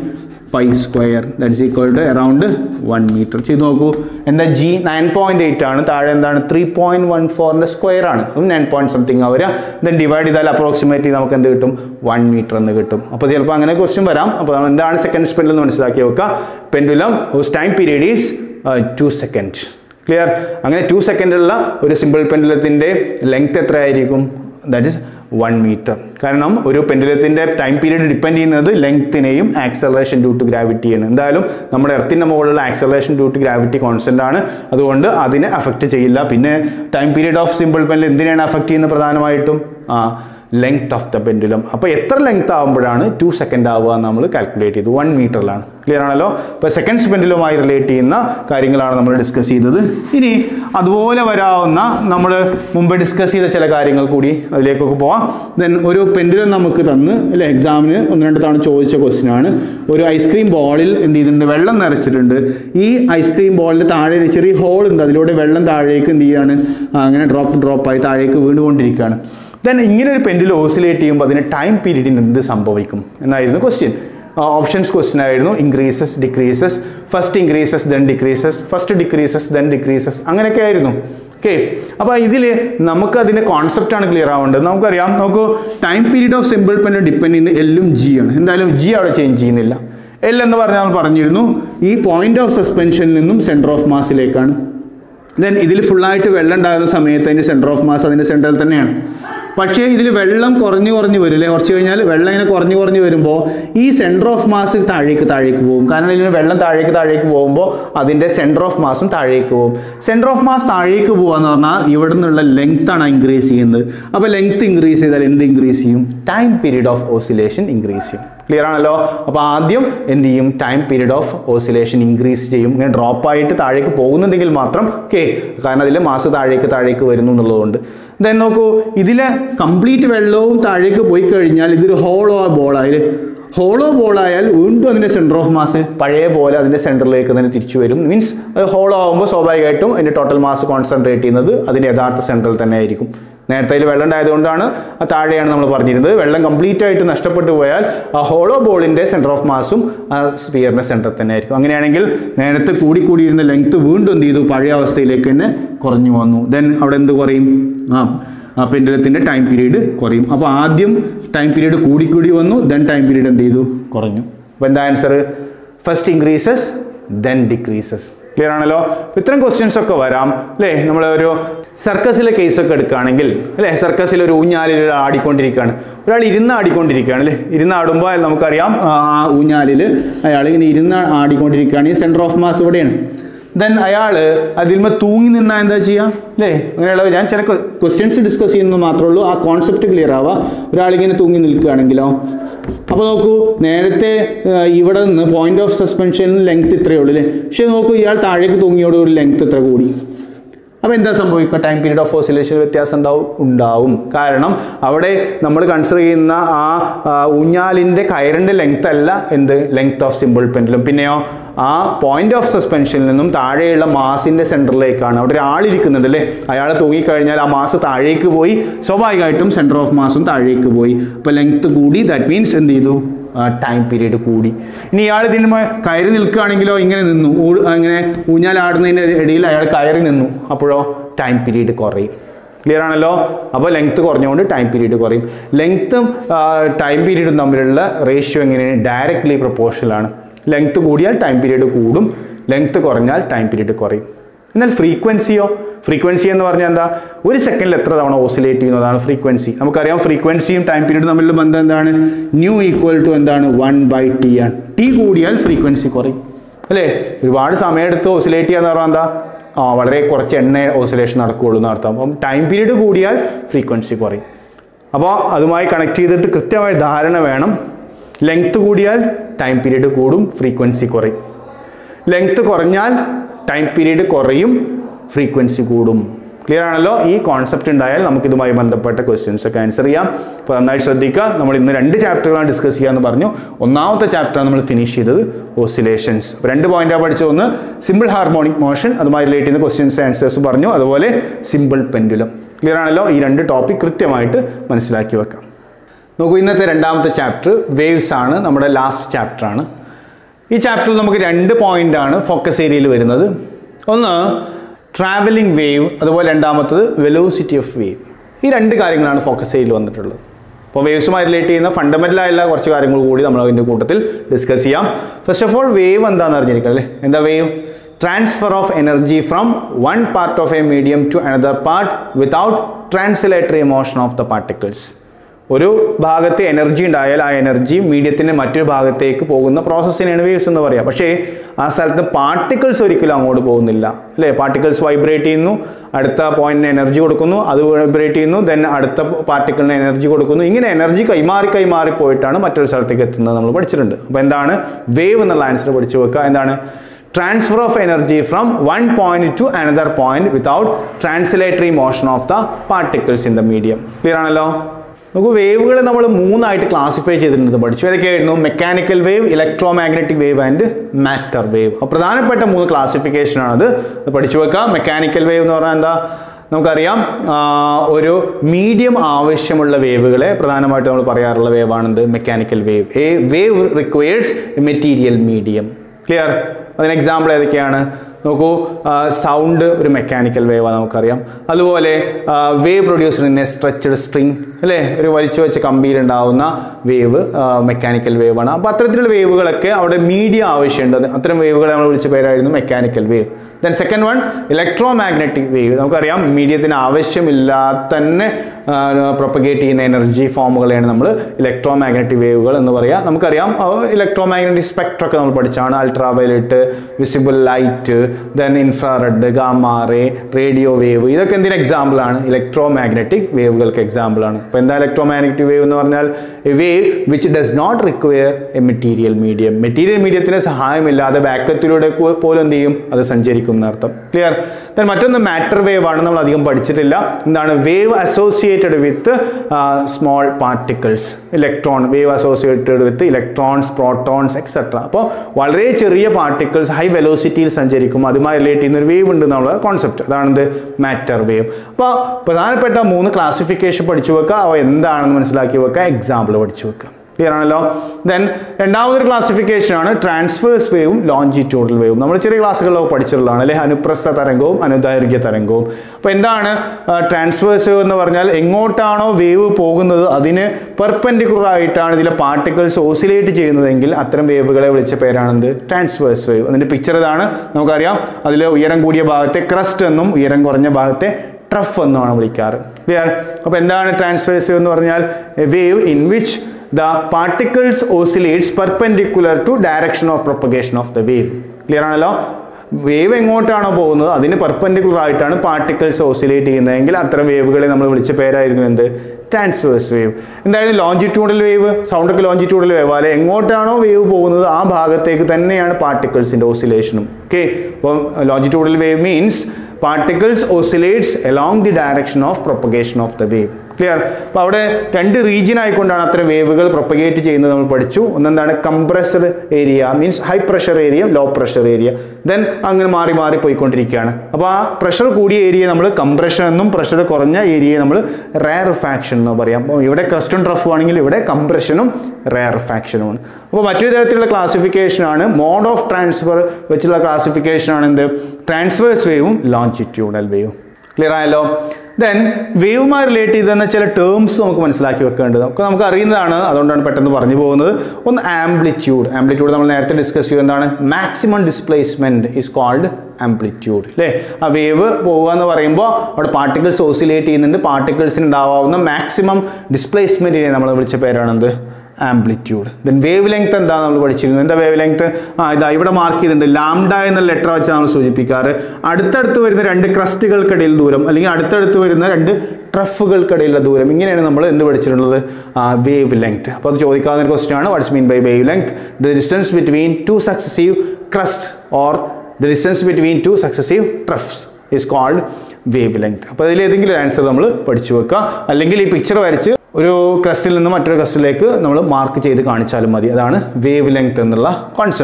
pi square that's equal to around one metre ചെയ്ത് നോക്കൂ എന്താ ജി നയൻ പോയിന്റ് എയ്റ്റ് ആണ് താഴെ എന്താണ് ത്രീ പോയിന്റ് വൺ ഫോറിന്റെ സ്ക്വയർ ആണ് അതും നയൻ പോയിന്റ് സംതിങ് ആവുക ദെൻ ഡിവൈഡ് ചെയ്താൽ അപ്രോക്സിമേറ്റ്ലി നമുക്ക് എന്ത് കിട്ടും വൺ മീറ്റർ എന്ന് കിട്ടും അപ്പോൾ ചിലപ്പോൾ അങ്ങനെ ക്വസ്റ്റ്യൻ വരാം അപ്പോൾ എന്താണ് സെക്കൻഡ് സ്പെൻഡിൽ എന്ന് മനസ്സിലാക്കി വെക്കുക pendulum time period is two second clear അങ്ങനെ ടു സെക്കൻഡുള്ള ഒരു സിമ്പിൾ പെൻഡുലത്തിൻ്റെ ലെങ്ത് എത്രയായിരിക്കും ദാറ്റ് ഇസ് വൺ മീറ്റർ കാരണം ഒരു പെൻഡുലത്തിൻ്റെ ടൈം പീരീഡ് ഡിപ്പെൻഡ് ചെയ്യുന്നത് ലെങ്ത്തിനെയും ആക്സലറേഷൻ ഡ്യൂ ടു ഗ്രാവിറ്റിയാണ് എന്തായാലും നമ്മുടെ എർത്തിൻ്റെ മുകളിലുള്ള acceleration due to gravity constant ആണ് അതുകൊണ്ട് അതിനെ അഫക്റ്റ് ചെയ്യില്ല പിന്നെ time period of simple pendulum എന്തിനാണ് അഫക്റ്റ് ചെയ്യുന്നത് പ്രധാനമായിട്ടും ആ ലെങ്ത് ഓഫ് ദ പെൻഡുലം അപ്പോൾ എത്ര ലെങ്ത് ആകുമ്പോഴാണ് ടു സെക്കൻഡ് ആവുക എന്ന് നമ്മൾ കാൽക്കുലേറ്റ് ചെയ്തു വൺ മീറ്ററിലാണ് ക്ലിയർ ആണല്ലോ ഇപ്പോൾ സെക്കൻഡ്സ് പെൻഡുലുമായി റിലേറ്റ് ചെയ്യുന്ന കാര്യങ്ങളാണ് നമ്മൾ ഡിസ്കസ് ചെയ്തത് ഇനി അതുപോലെ വരാവുന്ന നമ്മൾ മുമ്പ് ഡിസ്കസ് ചെയ്ത ചില കാര്യങ്ങൾ കൂടി അതിലേക്കൊക്കെ പോവാം ദെൻ ഒരു പെൻഡുലം നമുക്ക് തന്ന് അല്ലെ എക്സാമിന് ഒന്ന് രണ്ട് തവണ ചോദിച്ച ക്വസ്റ്റ്യൻ ആണ് ഒരു ഐസ്ക്രീം ബോളിൽ എന്ത് ചെയ്തിട്ടുണ്ട് വെള്ളം നിറച്ചിട്ടുണ്ട് ഈ ഐസ്ക്രീം ബോളിൽ താഴെ ഒരു ചെറിയ ഹോൾ ഉണ്ട് അതിലൂടെ വെള്ളം താഴേക്ക് എന്ത് ചെയ്യാണ് ആ, അങ്ങനെ ഡ്രോപ്പ് ഡ്രോപ്പായി താഴേക്ക് വീണുകൊണ്ടിരിക്കുകയാണ് ദെൻ ഇങ്ങനെ ഒരു പെൻഡിൽ ഓസിലേറ്റ് ചെയ്യുമ്പോൾ അതിന് ടൈം പീരീഡിന് എന്ത് സംഭവിക്കും എന്നായിരുന്നു ക്വസ്റ്റ്യൻ ഓപ്ഷൻസ് ക്വസ്റ്റ്യൻ ആയിരുന്നു increases decreases first increases then decreases first decreases then decreases അങ്ങനെയൊക്കെ ആയിരുന്നു ഓക്കെ അപ്പോൾ ഇതിൽ നമുക്ക് അതിൻ്റെ കോൺസെപ്റ്റാണ് ക്ലിയർ ആവേണ്ടത് നമുക്കറിയാം നമുക്ക് time period of simple pen depend ചെയ്യുന്ന എല്ലും ജി ആണ് എന്തായാലും ജി അവിടെ ചേഞ്ച് ചെയ്യുന്നില്ല എൽ എന്ന് പറഞ്ഞാൽ നമ്മൾ പറഞ്ഞിരുന്നു ഈ പോയിന്റ് ഓഫ് സസ്പെൻഷനിൽ നിന്നും സെൻറ്റർ ഓഫ് മാസിലേക്കാണ് ദെൻ ഇതിൽ ഫുള്ളായിട്ട് വെള്ളം ഉണ്ടാകുന്ന സമയത്ത് അതിൻ്റെ സെൻറ്റർ ഓഫ് മാസ് അതിൻ്റെ സെൻറ്ററിൽ തന്നെയാണ് പക്ഷേ ഇതിൽ വെള്ളം കുറഞ്ഞു കുറഞ്ഞു വരും അല്ലേ കുറച്ച് കഴിഞ്ഞാൽ വെള്ളം ഇങ്ങനെ കുറഞ്ഞു കുറഞ്ഞു വരുമ്പോൾ ഈ സെൻറ്റർ ഓഫ് മാസ് താഴേക്ക് താഴേക്ക് പോകും കാരണം ഇതിന് വെള്ളം താഴേക്ക് താഴേക്ക് പോകുമ്പോൾ അതിൻ്റെ സെൻറ്റർ ഓഫ് മാസും താഴേക്ക് പോകും സെൻറ്റർ ഓഫ് മാസ് താഴേക്ക് പോകാന്ന് പറഞ്ഞാൽ ഇവിടെ നിന്നുള്ള ലെങ്ത് ആണ് ഇൻക്രീസ് ചെയ്യുന്നത് അപ്പോൾ ലെങ്ത് ഇൻക്രീസ് ചെയ്താൽ എന്ത് ഇൻക്രീസ് ചെയ്യും time period of oscillation increase ചെയ്യും ക്ലിയർ ആണല്ലോ അപ്പോൾ ആദ്യം എന്ത് ചെയ്യും time period of oscillation increase ചെയ്യും ഇങ്ങനെ ഡ്രോപ്പ് ആയിട്ട് താഴേക്ക് പോകുന്നുണ്ടെങ്കിൽ മാത്രം ഓക്കെ കാരണം അതിൽ മാസ് താഴേക്ക് താഴേക്ക് വരുന്നു എന്നുള്ളതുകൊണ്ട് ദെൻ നോക്കൂ ഇതിലെ കംപ്ലീറ്റ് വെള്ളവും താഴേക്ക് പോയി കഴിഞ്ഞാൽ ഇതൊരു ഹോളോ ബോളായി ഹോളോ ബോളായാൽ വീണ്ടും അതിൻ്റെ സെൻറ്റർ ഓഫ് മാസ് പഴയ പോലെ അതിൻ്റെ സെൻറ്ററിലേക്ക് തന്നെ തിരിച്ചു വരും മീൻസ് ഹോളോ ആകുമ്പോൾ സ്വാഭാവികമായിട്ടും അതിൻ്റെ ടോട്ടൽ മാസ് കോൺസെൻട്രേറ്റ് ചെയ്യുന്നത് അതിൻ്റെ യഥാർത്ഥ സെൻറ്ററിൽ തന്നെ ആയിരിക്കും നേരത്തെ അതിൽ വെള്ളം ഉണ്ടായതുകൊണ്ടാണ് ആ താഴെയാണ് നമ്മൾ പറഞ്ഞിരുന്നത് വെള്ളം കംപ്ലീറ്റ് ആയിട്ട് നഷ്ടപ്പെട്ടു പോയാൽ ആ ഹോളോ ബോളിൻ്റെ സെൻറ്റർ ഓഫ് മാസും ആ സ്പിയറിൻ്റെ സെൻറ്ററിൽ തന്നെ ആയിരിക്കും അങ്ങനെയാണെങ്കിൽ നേരത്തെ കൂടി കൂടിയിരുന്ന ലെങ്ത് വീണ്ടും എന്ത് ചെയ്തു പഴയ അവസ്ഥയിലേക്ക് തന്നെ കുറഞ്ഞു വന്നു ദെൻ അവിടെ എന്ത് കുറയും ആ ആ പെൻഡുലത്തിൻ്റെ ടൈം പീരീഡ് കുറയും അപ്പോൾ ആദ്യം ടൈം പീരീഡ് കൂടി കൂടി വന്നു ദെൻ ടൈം പീരീഡ് എന്ത് ചെയ്തു കുറഞ്ഞു അപ്പോൾ എന്താ answer first increases then decreases clear ആണല്ലോ അപ്പൊ ഇത്തരം ക്വസ്റ്റ്യൻസ് ഒക്കെ വരാം അല്ലേ നമ്മൾ ഒരു സർക്കസിലെ കേസൊക്കെ എടുക്കുകയാണെങ്കിൽ അല്ലേ സർക്കസിൽ ഒരു ഊഞ്ഞാലിൽ ഒരാൾ ആടിക്കൊണ്ടിരിക്കുകയാണ് ഒരാൾ ഇരുന്ന് ആടിക്കൊണ്ടിരിക്കുകയാണ് അല്ലേ ഇരുന്ന് ആടുമ്പോൾ നമുക്കറിയാം ആ ആ ഊഞ്ഞാലിൽ അയാൾ ഇങ്ങനെ ഇരുന്ന് ആടിക്കൊണ്ടിരിക്കുകയാണ് ഈ സെൻറ്റർ ഓഫ് മാസ് ഇവിടെയാണ് ദെൻ അയാൾ അതിൽമ തൂങ്ങി നിന്നാൽ എന്താ ചെയ്യുക അല്ലേ അങ്ങനെയുള്ള ഞാൻ ചില ക്വസ്റ്റ്യൻസ് ഡിസ്കസ് ചെയ്യുന്നത് മാത്രമേ ഉള്ളൂ ആ കോൺസെപ്റ്റ് ക്ലിയർ ആവുക ഒരാളിങ്ങനെ തൂങ്ങി നിൽക്കുകയാണെങ്കിലോ അപ്പോൾ നോക്കൂ നേരത്തെ ആ, ഇവിടെ നിന്ന് പോയിന്റ് ഓഫ് സസ്പെൻഷൻ ലെങ്ത് ഇത്രയേ ഉള്ളൂ അല്ലേ പക്ഷേ നോക്കൂ ഇയാൾ താഴേക്ക് തൂങ്ങിയോടുകൂടി ലെങ്ത് ഇത്ര കൂടി അപ്പോൾ എന്താ സംഭവിക്കുക ടൈം പീരീഡ് ഓഫ് ഓസിലേഷൻ വ്യത്യാസം ഉണ്ടാവും ഉണ്ടാവും കാരണം അവിടെ നമ്മൾ കൺസിഡർ ചെയ്യുന്ന ആ ആ, ഊഞ്ഞാലിൻ്റെ കയറിൻ്റെ ലെങ്ത് അല്ല എന്ത് ലെങ്ത് ഓഫ് സിമ്പിൾ പെൻഡലും പിന്നെയോ ആ പോയിന്റ് ഓഫ് സസ്പെൻഷനിൽ നിന്നും താഴെയുള്ള മാസിന്റെ സെന്ററിലേക്കാണ് അവിടെ ഒരാളിരിക്കുന്നുണ്ട് അല്ലേ അയാൾ തൂങ്ങിക്കഴിഞ്ഞാൽ ആ മാസ് താഴേക്ക് പോയി സ്വാഭാവികമായിട്ടും സെന്റർ ഓഫ് മാസും താഴേക്ക് പോയി അപ്പോൾ ലെങ്ത് കൂടി ദാറ്റ് മീൻസ് എന്ത് ചെയ്തു ടൈം പീരീഡ് കൂടി ഇനി ഇയാൾ ഇതിന് മേ- കയറി നിൽക്കുകയാണെങ്കിലോ ഇങ്ങനെ നിന്നു ഊ- അങ്ങനെ ഊഞ്ഞാലാടുന്നതിൻ്റെ ഇടയിൽ അയാൾ കയറി നിന്നു അപ്പോഴോ ടൈം പീരീഡ് കുറയും ക്ലിയർ ആണല്ലോ അപ്പോൾ ലെങ്ത് കുറഞ്ഞുകൊണ്ട് ടൈം പീരീഡ് കുറയും ലെങ്ത്തും ടൈം പീരീഡും തമ്മിലുള്ള റേഷ്യോ എങ്ങനെയാണ് ഡയറക്ട്ലി പ്രൊപ്പോർഷണൽ ആണ് ലെങ്ത് കൂടിയാൽ ടൈം പീരീഡ് കൂടും ലെങ്ത് കുറഞ്ഞാൽ ടൈം പീരീഡ് കുറയും എന്നാൽ ഫ്രീക്വൻസിയോ ഫ്രീക്വൻസി എന്ന് പറഞ്ഞാൽ എന്താ ഒരു സെക്കൻഡിൽ എത്ര തവണ ഓസിലേറ്റ് ചെയ്യുന്നതാണ് ഫ്രീക്വൻസി നമുക്കറിയാം ഫ്രീക്വൻസിയും ടൈം പീരീഡും തമ്മിലുള്ള ബന്ധം എന്താണ് ന്യൂ ഈക്വൽ ടു എന്താണ് വൺ ബൈ ടി ആണ് ടി കൂടിയാൽ ഫ്രീക്വൻസി കുറയും അല്ലേ ഒരുപാട് സമയമെടുത്ത് ഓസിലേറ്റ് ചെയ്യാന്ന് പറഞ്ഞാൽ എന്താ ആ വളരെ കുറച്ച് എണ്ണ ഓസിലേഷൻ നടക്കുകയുള്ളൂ എന്ന് അർത്ഥം അപ്പം ടൈം പീരീഡ് കൂടിയാൽ ഫ്രീക്വൻസി കുറയും അപ്പോൾ അതുമായി കണക്ട് ചെയ്തിട്ട് കൃത്യമായ ധാരണ വേണം ലെങ്ത് കൂടിയാൽ ടൈം പീരീഡ് കൂടും ഫ്രീക്വൻസി കുറയും ലെങ്ത് കുറഞ്ഞാൽ ടൈം പീരീഡ് കുറയും ഫ്രീക്വൻസി കൂടും ക്ലിയർ ആണല്ലോ ഈ കോൺസെപ്റ്റ് ഉണ്ടായാൽ നമുക്ക് ഇതുമായി ബന്ധപ്പെട്ട ക്വസ്റ്റ്യൻസ് ഒക്കെ ആൻസർ ചെയ്യാം അപ്പോൾ നന്നായി ശ്രദ്ധിക്കുക നമ്മൾ ഇന്ന് രണ്ട് ചാപ്റ്ററുകളാണ് ഡിസ്കസ് ചെയ്യാന്ന് പറഞ്ഞു ഒന്നാമത്തെ ചാപ്റ്ററാണ് നമ്മൾ ഫിനിഷ് ചെയ്തത് ഓസിലേഷൻസ് രണ്ട് പോയിന്റാണ് പഠിച്ചത് ഒന്ന് സിമ്പിൾ ഹാർമോണിക് മോഷൻ അതുമായി റിലേറ്റ് ചെയ്യുന്ന ക്വസ്റ്റ്യൻസ് ആൻസേഴ്സ് പറഞ്ഞു അതുപോലെ സിമ്പിൾ പെൻഡുലം ക്ലിയർ ആണല്ലോ ഈ രണ്ട് ടോപ്പിക് കൃത്യമായിട്ട് മനസ്സിലാക്കി വെക്കാം നോക്കൂ ഇന്നത്തെ രണ്ടാമത്തെ ചാപ്റ്റർ വേവ്സ് ആണ് നമ്മുടെ ലാസ്റ്റ് ചാപ്റ്റർ ആണ് ഈ ചാപ്റ്ററിൽ നമുക്ക് രണ്ട് പോയിന്റ് ആണ് ഫോക്കസ് ഏരിയയിൽ വരുന്നത് ഒന്ന് ട്രാവലിംഗ് വേവ് അതുപോലെ രണ്ടാമത്തത് വെലോസിറ്റി ഓഫ് വേവ് ഈ രണ്ട് കാര്യങ്ങളാണ് ഫോക്കസ് ഏരിയയിൽ വന്നിട്ടുള്ളത് അപ്പോൾ വേവ്സുമായി റിലേറ്റ് ചെയ്യുന്ന ഫണ്ടമെൻ്റൽ ആയുള്ള കുറച്ച് കാര്യങ്ങൾ കൂടി നമ്മൾ അതിൻ്റെ കൂട്ടത്തിൽ ഡിസ്കസ് ചെയ്യാം ഫസ്റ്റ് ഓഫ് ഓൾ വേവ് എന്താണെന്ന് അറിഞ്ഞിരിക്കണം അല്ലേ എന്താ wave transfer of energy from one part of a medium to another part without translatory motion of the particles ഒരു ഭാഗത്ത് എനർജി ഉണ്ടായാൽ ആ എനർജി മീഡിയത്തിൻ്റെ മറ്റൊരു ഭാഗത്തേക്ക് പോകുന്ന പ്രോസസ്സിനെയാണ് വേവ്സ് എന്ന് പറയുക പക്ഷേ ആ സ്ഥലത്ത് പാർട്ടിക്കിൾസ് ഒരിക്കലും അങ്ങോട്ട് പോകുന്നില്ല അല്ലേ പാർട്ടിക്കിൾസ് വൈബ്രേറ്റ് ചെയ്യുന്നു അടുത്ത പോയിന്റിന് എനർജി കൊടുക്കുന്നു അത് വൈബ്രേറ്റ് ചെയ്യുന്നു ദെൻ അടുത്ത പാർട്ടിക്കിളിന് എനർജി കൊടുക്കുന്നു ഇങ്ങനെ എനർജി കൈമാറി കൈമാറി പോയിട്ടാണ് മറ്റൊരു സ്ഥലത്തേക്ക് എത്തുന്നത് നമ്മൾ പഠിച്ചിട്ടുണ്ട് അപ്പോൾ എന്താണ് വേവ് എന്നുള്ള ആൻസർ പഠിച്ചു വെക്കുക എന്താണ് transfer of energy from one point to another point without translatory motion of the particles in the medium clear ആണല്ലോ നമുക്ക് വേവുകൾ നമ്മൾ മൂന്നായിട്ട് ക്ലാസിഫൈ ചെയ്തിട്ടുണ്ട് പഠിച്ചു ഏതൊക്കെയായിരുന്നു mechanical wave electromagnetic wave and matter wave അപ്പോൾ പ്രധാനപ്പെട്ട മൂന്ന് ക്ലാസിഫിക്കേഷൻ ആണത് അത് പഠിച്ചു വെക്കാം മെക്കാനിക്കൽ വേവ് എന്ന് പറഞ്ഞാൽ എന്താ നമുക്കറിയാം ആ, ഒരു മീഡിയം ആവശ്യമുള്ള വേവുകളെ പ്രധാനമായിട്ട് നമ്മൾ പറയാറുള്ള വേവാണെന്ത് mechanical wave a wave requires a material medium clear അതിന് എക്സാമ്പിൾ ഏതൊക്കെയാണ് നോക്കൂ സൗണ്ട് ഒരു മെക്കാനിക്കൽ വേവാണ് നമുക്കറിയാം അതുപോലെ wave produced in a stretched string അല്ലേ ഒരു വലിച്ചു വെച്ച കമ്പിയിൽ ഉണ്ടാവുന്ന വേവ് മെക്കാനിക്കൽ വേവാണ് അപ്പോൾ അത്തരത്തിലുള്ള വേവുകളൊക്കെ അവിടെ മീഡിയ ആവശ്യമുണ്ട് അത് അത്തരം വേവുകളെ നമ്മൾ വിളിച്ച പേരായിരുന്നു mechanical wave then second one electromagnetic wave നമുക്കറിയാം മീഡിയത്തിന് ആവശ്യമില്ലാതെ തന്നെ പ്രൊപ്പഗേറ്റ് ചെയ്യുന്ന എനർജി ഫോമുകളെയാണ് നമ്മൾ ഇലക്ട്രോ മാഗ്നറ്റിക് വേവുകൾ എന്ന് പറയുക നമുക്കറിയാം ഇലക്ട്രോ മാഗ്നറ്റിക് സ്പെക്ട്രം ഒക്കെ നമ്മൾ പഠിച്ചാണ് ultraviolet visible light then infrared gamma ray radio wave ഇതൊക്കെ എന്തിന് എക്സാമ്പിൾ ആണ് ഇലക്ട്രോ മാഗ്നറ്റിക് വേവുകൾക്ക് എക്സാമ്പിൾ ആണ് അപ്പോൾ എന്താ ഇലക്ട്രോ മാഗ്നറ്റിക് വേവ് എന്ന് പറഞ്ഞാൽ a wave which does not require a material medium material മീഡിയത്തിന് സഹായമില്ലാതെ വാക്വത്തിലൂടെ പോലും എന്ത് ചെയ്യും അത് സഞ്ചരിക്കും എന്നർത്ഥം ക്ലിയർ ദെൻ മറ്റൊന്ന് മാറ്റർ വേവ് ആണ് നമ്മൾ അധികം പഠിച്ചിട്ടില്ല എന്താണ് wave associated with small particles electron wave associated with electrons protons et cetera അപ്പോൾ വളരെ ചെറിയ പാർട്ടിക്കിൾസ് ഹൈ വെലോസിറ്റിയിൽ സഞ്ചരിക്കും അതുമായി റിലേറ്റ് ചെയ്യുന്ന ഒരു വേവ് ഉണ്ട് എന്നുള്ള കോൺസെപ്റ്റ് അതാണെന്ത് മാറ്റർ വേവ് അപ്പോൾ പ്രധാനപ്പെട്ട മൂന്ന് ക്ലാസിഫിക്കേഷൻ പഠിച്ചു വെക്കുക അവ എന്താണെന്ന് മനസ്സിലാക്കി വെക്കുക എക്സാമ്പിൾ പഠിച്ചു വെക്കുക ക്ലിയർ ആണല്ലോ ദെൻ രണ്ടാമതൊരു ക്ലാസിഫിക്കേഷൻ ആണ് ട്രാൻസ്വേഴ്സ് വേവും ലോഞ്ചിറ്റ്യൂഡൽ വേവും നമ്മൾ ചെറിയ ക്ലാസ്സുകളിലൊക്കെ പഠിച്ചിട്ടുള്ളതാണ് അല്ലെ അനുപ്രസ്ഥ തരംഗവും അനുദൈർഘ്യ തരംഗവും അപ്പോൾ എന്താണ് ട്രാൻസ്വേഴ്സ് വേവ് എന്ന് പറഞ്ഞാൽ എങ്ങോട്ടാണോ വേവ് പോകുന്നത് അതിന് പെർപെൻഡിക്കുലർ ആയിട്ടാണ് ഇതിലെ പാർട്ടിക്കിൾസ് ഓസിലേറ്റ് ചെയ്യുന്നതെങ്കിൽ അത്തരം വേവുകളെ വിളിച്ച പേരാണെന്ത് ട്രാൻസ്വേഴ്സ് വേവ് അതിന്റെ പിക്ചർ ഇതാണ് നമുക്കറിയാം അതിൽ ഉയരം കൂടിയ ഭാഗത്തെ ക്രസ്റ്റ് എന്നും ഉയരം കുറഞ്ഞ ഭാഗത്തെ ട്രഫ് എന്നുമാണ് വിളിക്കാറ് ക്ലിയർ അപ്പോൾ എന്താണ് ട്രാൻസ്വേഴ്സ് എന്ന് പറഞ്ഞാൽ a wave in which the particles oscillates perpendicular to direction of propagation of the wave clear ആണല്ലോ വേവ് എങ്ങോട്ടാണോ പോകുന്നത് അതിന് പെർപെൻഡിക്കുലർ ആയിട്ടാണ് പാർട്ടിക്കിൾസ് ഓസിലേറ്റ് ചെയ്യുന്നതെങ്കിൽ അത്തരം വേവുകളെ നമ്മൾ വിളിച്ച പേരായിരുന്നു എന്ത് ട്രാൻസ്വേഴ്സ് വേവ് എന്തായാലും ലോഞ്ചിറ്റ്യൂഡൽ വേവ് സൗണ്ടൊക്കെ ലോഞ്ചിറ്റ്യൂഡൽ വേവ് അല്ലെ എങ്ങോട്ടാണോ വേവ് പോകുന്നത് ആ ഭാഗത്തേക്ക് തന്നെയാണ് പാർട്ടിക്കിൾസിന്റെ ഓസിലേഷനും ഓക്കെ അപ്പോൾ longitudinal wave means particles oscillates along the direction of propagation of the wave clear അപ്പോൾ അവിടെ രണ്ട് റീജിയൻ ആയിക്കൊണ്ടാണ് അത്തരം വേവുകൾ പ്രൊപ്പഗേറ്റ് ചെയ്യുന്നത് നമ്മൾ പഠിച്ചു ഒന്നെന്താണ് compressed area means high pressure area low pressure area then അങ്ങനെ മാറി മാറി പോയിക്കൊണ്ടിരിക്കുകയാണ് അപ്പോൾ ആ പ്രഷർ കൂടിയ ഏരിയ നമ്മൾ കംപ്രഷൻ എന്നും പ്രഷർ കുറഞ്ഞ ഏരിയയെ നമ്മൾ റയർഫാക്ഷൻ എന്ന് പറയാം അപ്പോൾ ഇവിടെ ക്രസ്റ്റൺ ട്രഫ് ആണെങ്കിൽ ഇവിടെ കംപ്രഷനും റയർഫാക്ഷനുമാണ് അപ്പോൾ മറ്റൊരു തരത്തിലുള്ള ക്ലാസിഫിക്കേഷൻ ആണ് മോഡ് ഓഫ് ട്രാൻസ്ഫർ വെച്ചുള്ള ക്ലാസിഫിക്കേഷൻ ആണ് എന്ത് ട്രാൻസ്വേഴ്സ് വേവും ലോഞ്ചിറ്റ്യൂഡൽ വേവും ക്ലിയർ ആയല്ലോ ദെൻ വേവുമായി റിലേറ്റ് ചെയ്തെന്ന ചില ടേംസ് നമുക്ക് മനസ്സിലാക്കി വെക്കേണ്ടത് നമുക്ക് നമുക്ക് അറിയുന്നതാണ് അതുകൊണ്ടാണ് പെട്ടെന്ന് പറഞ്ഞു പോകുന്നത് ഒന്ന് ആംപ്ലിറ്റ്യൂഡ് ആംപ്ലിറ്റ്യൂഡ് നമ്മൾ നേരത്തെ ഡിസ്കസ് ചെയ്തു എന്താണ് maximum displacement is called amplitude അല്ലേ ആ വേവ് പോവുക എന്ന് പറയുമ്പോൾ അവിടെ പാർട്ടിക്കിൾസ് ഓസിലേറ്റ് ചെയ്യുന്നുണ്ട് പാർട്ടിക്കിൾസിന് ഉണ്ടാവാവുന്ന മാക്സിമം ഡിസ്പ്ലേസ്മെന്റിനെ നമ്മൾ വിളിച്ച പേരാണെന്ത് ആംപ്ലിറ്റ്യൂഡ് ദെൻ വേവ് ലെങ്ത് എന്താ നമ്മൾ പഠിച്ചിരുന്നത് എന്താ വേവ് ലെങ്ത് ആ ഇതാ ഇവിടെ മാർക്ക് ചെയ്തിട്ടുണ്ട് ലാംഡ എന്ന ലെറ്റർ വെച്ച് നമ്മൾ സൂചിപ്പിക്കാറ് അടുത്തടുത്ത് വരുന്ന രണ്ട് ക്രസ്റ്റുകൾക്കിടയിൽ ദൂരം അല്ലെങ്കിൽ അടുത്തടുത്ത് വരുന്ന രണ്ട് ട്രഫുകൾക്കിടയിലുള്ള ദൂരം ഇങ്ങനെയാണ് നമ്മൾ എന്ത് പഠിച്ചിട്ടുള്ളത് വേവ് ലെങ്ത് അപ്പോൾ അത് ചോദിക്കാവുന്ന ഒരു ക്വസ്റ്റ്യൻ ആണ് what's mean by wavelength the distance between two successive crest or the distance between two successive troughs is called wavelength അപ്പോൾ അതിൽ ഏതെങ്കിലും ആൻസർ നമ്മൾ പഠിച്ചു വെക്കുക അല്ലെങ്കിൽ ഈ പിക്ചർ വരച്ച് ഒരു ക്രസ്റ്റിൽ നിന്ന് മറ്റൊരു ക്രസ്റ്റിലേക്ക് നമ്മൾ മാർക്ക് ചെയ്ത് കാണിച്ചാലും മതി അതാണ് വേവ് ലെങ്ത് എന്നുള്ള കോൺസെപ്റ്റ്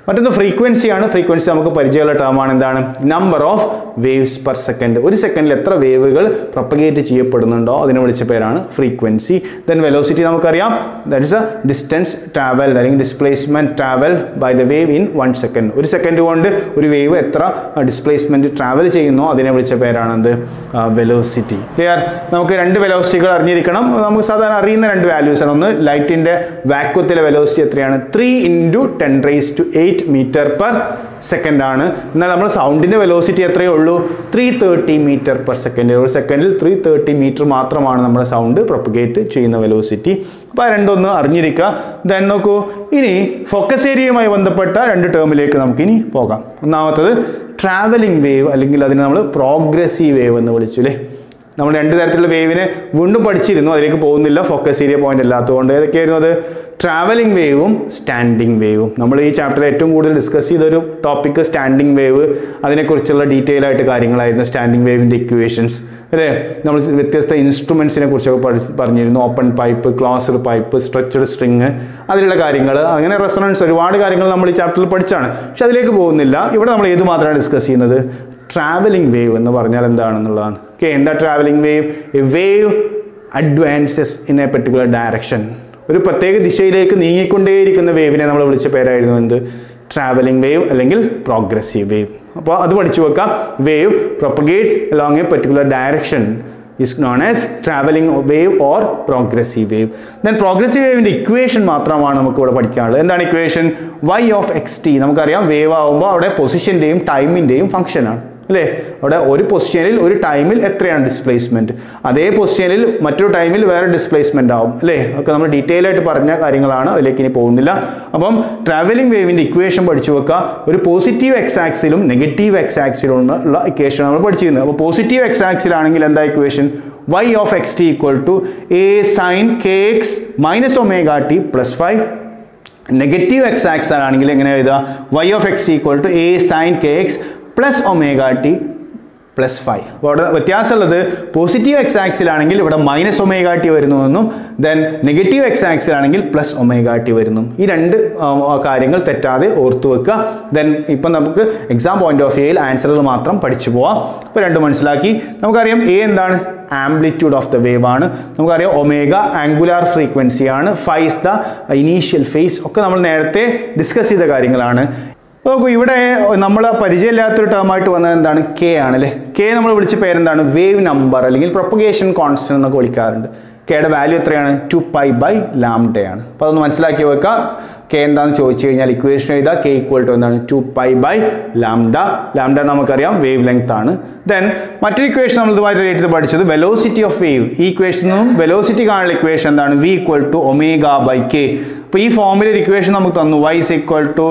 മറ്റൊന്ന് ഫ്രീക്വൻസിയാണ് ഫ്രീക്വൻസി നമുക്ക് പരിചയമുള്ള ടേമാണ് എന്താണ് number of waves per second ഒരു സെക്കൻഡിൽ എത്ര വേവുകൾ പ്രൊപ്പഗേറ്റ് ചെയ്യപ്പെടുന്നുണ്ടോ അതിനെ വിളിച്ച പേരാണ് ഫ്രീക്വൻസി ദെൻ വെലോസിറ്റി നമുക്കറിയാം that is a distance travel അല്ലെങ്കിൽ displacement travel by the wave in one second ഒരു സെക്കൻഡ് കൊണ്ട് ഒരു വേവ് എത്ര ഡിസ്പ്ലേസ്മെന്റ് ട്രാവൽ ചെയ്യുന്നോ അതിനെ വിളിച്ച പേരാണെന്ത് വെലോസിറ്റി ക്ലിയർ നമുക്ക് രണ്ട് വെലോസിറ്റികൾ അറിഞ്ഞിരിക്കണം നമുക്ക് സാധാരണ അറിയുന്ന രണ്ട് വാല്യൂസ് ആണ് ഒന്ന് ലൈറ്റിന്റെ വാക്വത്തിലെ വെലോസിറ്റി എത്രയാണ് three into ten raise to eight metre per second ആണ് എന്നാൽ നമ്മൾ സൗണ്ടിന്റെ വെലോസിറ്റി എത്രയേ ഉള്ളൂ three thirty metre per second ഒരു സെക്കൻഡിൽ ത്രീ തേർട്ടി മീറ്റർ മാത്രമാണ് നമ്മുടെ സൗണ്ട് പ്രൊപ്പഗേറ്റ് ചെയ്യുന്ന വെലോസിറ്റി അപ്പോൾ ആ രണ്ടൊന്ന് അറിഞ്ഞിരിക്കുക ദെൻ നോക്കൂ ഇനി ഫോക്കസ് ഏരിയയുമായി ബന്ധപ്പെട്ട രണ്ട് ടേമിലേക്ക് നമുക്ക് ഇനി പോകാം ഒന്നാമത്തത് ട്രാവലിംഗ് വേവ് അല്ലെങ്കിൽ അതിനെ നമ്മൾ പ്രോഗ്രസീവ് വേവ് എന്ന് വിളിച്ചു അല്ലേ നമ്മൾ രണ്ട് തരത്തിലുള്ള വേവിനെ വീണ്ടും പഠിച്ചിരുന്നു അതിലേക്ക് പോകുന്നില്ല ഫോക്കസ് ഏരിയ പോയിന്റ് അല്ലാത്തതുകൊണ്ട് ഏതൊക്കെയായിരുന്നു അത് ട്രാവലിംഗ് വേവും സ്റ്റാൻഡിങ് വേവും നമ്മൾ ഈ ചാപ്റ്ററിൽ ഏറ്റവും കൂടുതൽ ഡിസ്കസ് ചെയ്തൊരു ടോപ്പിക്ക് സ്റ്റാൻഡിങ് വേവ് അതിനെക്കുറിച്ചുള്ള ഡീറ്റെയിൽ ആയിട്ട് കാര്യങ്ങളായിരുന്നു സ്റ്റാൻഡിങ് വേവിൻ്റെ ഇക്വേഷൻസ് അല്ലേ നമ്മൾ വ്യത്യസ്ത ഇൻസ്ട്രുമെൻസിനെ കുറിച്ചൊക്കെ പഠി- പറഞ്ഞിരുന്നു open pipe closed pipe stretched string അതിലുള്ള കാര്യങ്ങൾ അങ്ങനെ റെസൊണൻസ് ഒരുപാട് കാര്യങ്ങൾ നമ്മൾ ഈ ചാപ്റ്ററിൽ പഠിച്ചാണ് പക്ഷെ അതിലേക്ക് പോകുന്നില്ല ഇവിടെ നമ്മൾ ഏത് മാത്രമാണ് ഡിസ്കസ് ചെയ്യുന്നത് ട്രാവലിംഗ് വേവ് എന്ന് പറഞ്ഞാൽ എന്താണെന്നുള്ളതാണ് ഓക്കെ എന്താ travelling wave a wave advances in a particular direction ഒരു പ്രത്യേക ദിശയിലേക്ക് നീങ്ങിക്കൊണ്ടേയിരിക്കുന്ന വേവിനെ നമ്മൾ വിളിച്ച പേരായിരുന്നു എന്ത് ട്രാവലിംഗ് വേവ് അല്ലെങ്കിൽ പ്രോഗ്രസീവ് വേവ് അപ്പോൾ അത് പഠിച്ചു വെക്കാം wave propagates along a particular direction is known as travelling wave or progressive wave then progressive വേവിൻ്റെ ഇക്വേഷൻ മാത്രമാണ് നമുക്ക് ഇവിടെ പഠിക്കാനുള്ളത് എന്താണ് equation Y of X T നമുക്കറിയാം വേവ് ആകുമ്പോൾ അവിടെ പൊസിഷൻ്റെയും ടൈമിൻ്റെയും ഫംഗ്ഷനാണ് അല്ലേ അവിടെ ഒരു പൊസിഷനിൽ ഒരു ടൈമിൽ എത്രയാണ് ഡിസ്പ്ലേസ്മെന്റ് അതേ പൊസിഷനിൽ മറ്റൊരു ടൈമിൽ വേറെ ഡിസ്പ്ലേസ്മെന്റ് ആവും അല്ലേ ഒക്കെ നമ്മൾ ഡീറ്റെയിൽ ആയിട്ട് പറഞ്ഞ കാര്യങ്ങളാണ് അതിലേക്ക് ഇനി പോകുന്നില്ല അപ്പം ട്രാവലിംഗ് വേവിന്റെ ഇക്വേഷൻ പഠിച്ചു വെക്കുക ഒരു പോസിറ്റീവ് എക്സ് ആക്സിലും നെഗറ്റീവ് എക്സ് ആക്സിലും ഉള്ള ഇക്വേഷൻ നമ്മൾ പഠിച്ചിരുന്നത് അപ്പോൾ പോസിറ്റീവ് എക്സ് ആക്സിലാണെങ്കിൽ എന്താ equation y of X T equal to A sine K X minus omega T plus five negative X axis ആണെങ്കിൽ എങ്ങനെ എഴുതുക Y of X equal to A sine K X plus omega T plus five അപ്പോൾ അവിടെ വ്യത്യാസമുള്ളത് positive X ആക്സിലാണെങ്കിൽ ഇവിടെ minus omega T വരുന്നുവെന്നും then negative X ആക്സിലാണെങ്കിൽ plus omega T വരുന്നു ഈ രണ്ട് ആ, കാര്യങ്ങൾ തെറ്റാതെ ഓർത്തു വെക്കുക ദെൻ ഇപ്പം നമുക്ക് എക്സാം പോയിന്റ് ഓഫ് വ്യൂയിൽ ആൻസറുകൾ മാത്രം പഠിച്ചു പോവാം അപ്പോൾ രണ്ട് മനസ്സിലാക്കി നമുക്കറിയാം എ എന്താണ് ആംപ്ലിറ്റ്യൂഡ് ഓഫ് ദ വേവ് ആണ് നമുക്കറിയാം ഒമേഗ ആംഗുലാർ ഫ്രീക്വൻസി ആണ് ഫൈസ് ദ ഇനീഷ്യൽ ഫേസ് ഒക്കെ നമ്മൾ നേരത്തെ ഡിസ്കസ് ചെയ്ത കാര്യങ്ങളാണ് നോക്കൂ ഇവിടെ നമ്മൾ പരിചയമില്ലാത്തൊരു ടേമായിട്ട് വന്നത് എന്താണ് കെ ആണ് അല്ലേ കെ നമ്മൾ വിളിച്ച പേരെന്താണ് വേവ് നമ്പർ അല്ലെങ്കിൽ പ്രൊപ്പഗേഷൻ കോൺസ്റ്റന്റ് എന്നൊക്കെ വിളിക്കാറുണ്ട് കെയുടെ വാല്യൂ എത്രയാണ് ടു പൈ ബൈ ലാംഡയാണ് അപ്പോൾ അതൊന്ന് മനസ്സിലാക്കി വെക്കുക കെ എന്താണെന്ന് ചോദിച്ചു കഴിഞ്ഞാൽ ഇക്വേഷൻ എഴുതുക കെ ഈക്വൽ ടു എന്താണ് two pi by lambda lambda നമുക്കറിയാം വേവ് ലെങ്ത് ആണ് ദെൻ മറ്റൊരു ഇക്വേഷൻ നമ്മൾ ഇതുമായി റിലേറ്റ് ചെയ്ത് പഠിച്ചത് വെലോസിറ്റി ഓഫ് വേവ് ഈ ഇക്വേഷനും വെലോസിറ്റി കാണുന്ന ഇക്വേഷൻ എന്താണ് V equal to omega by K അപ്പോൾ ഈ ഫോമിൽ ഒരു ഇക്വേഷൻ നമുക്ക് തന്നു y is equal to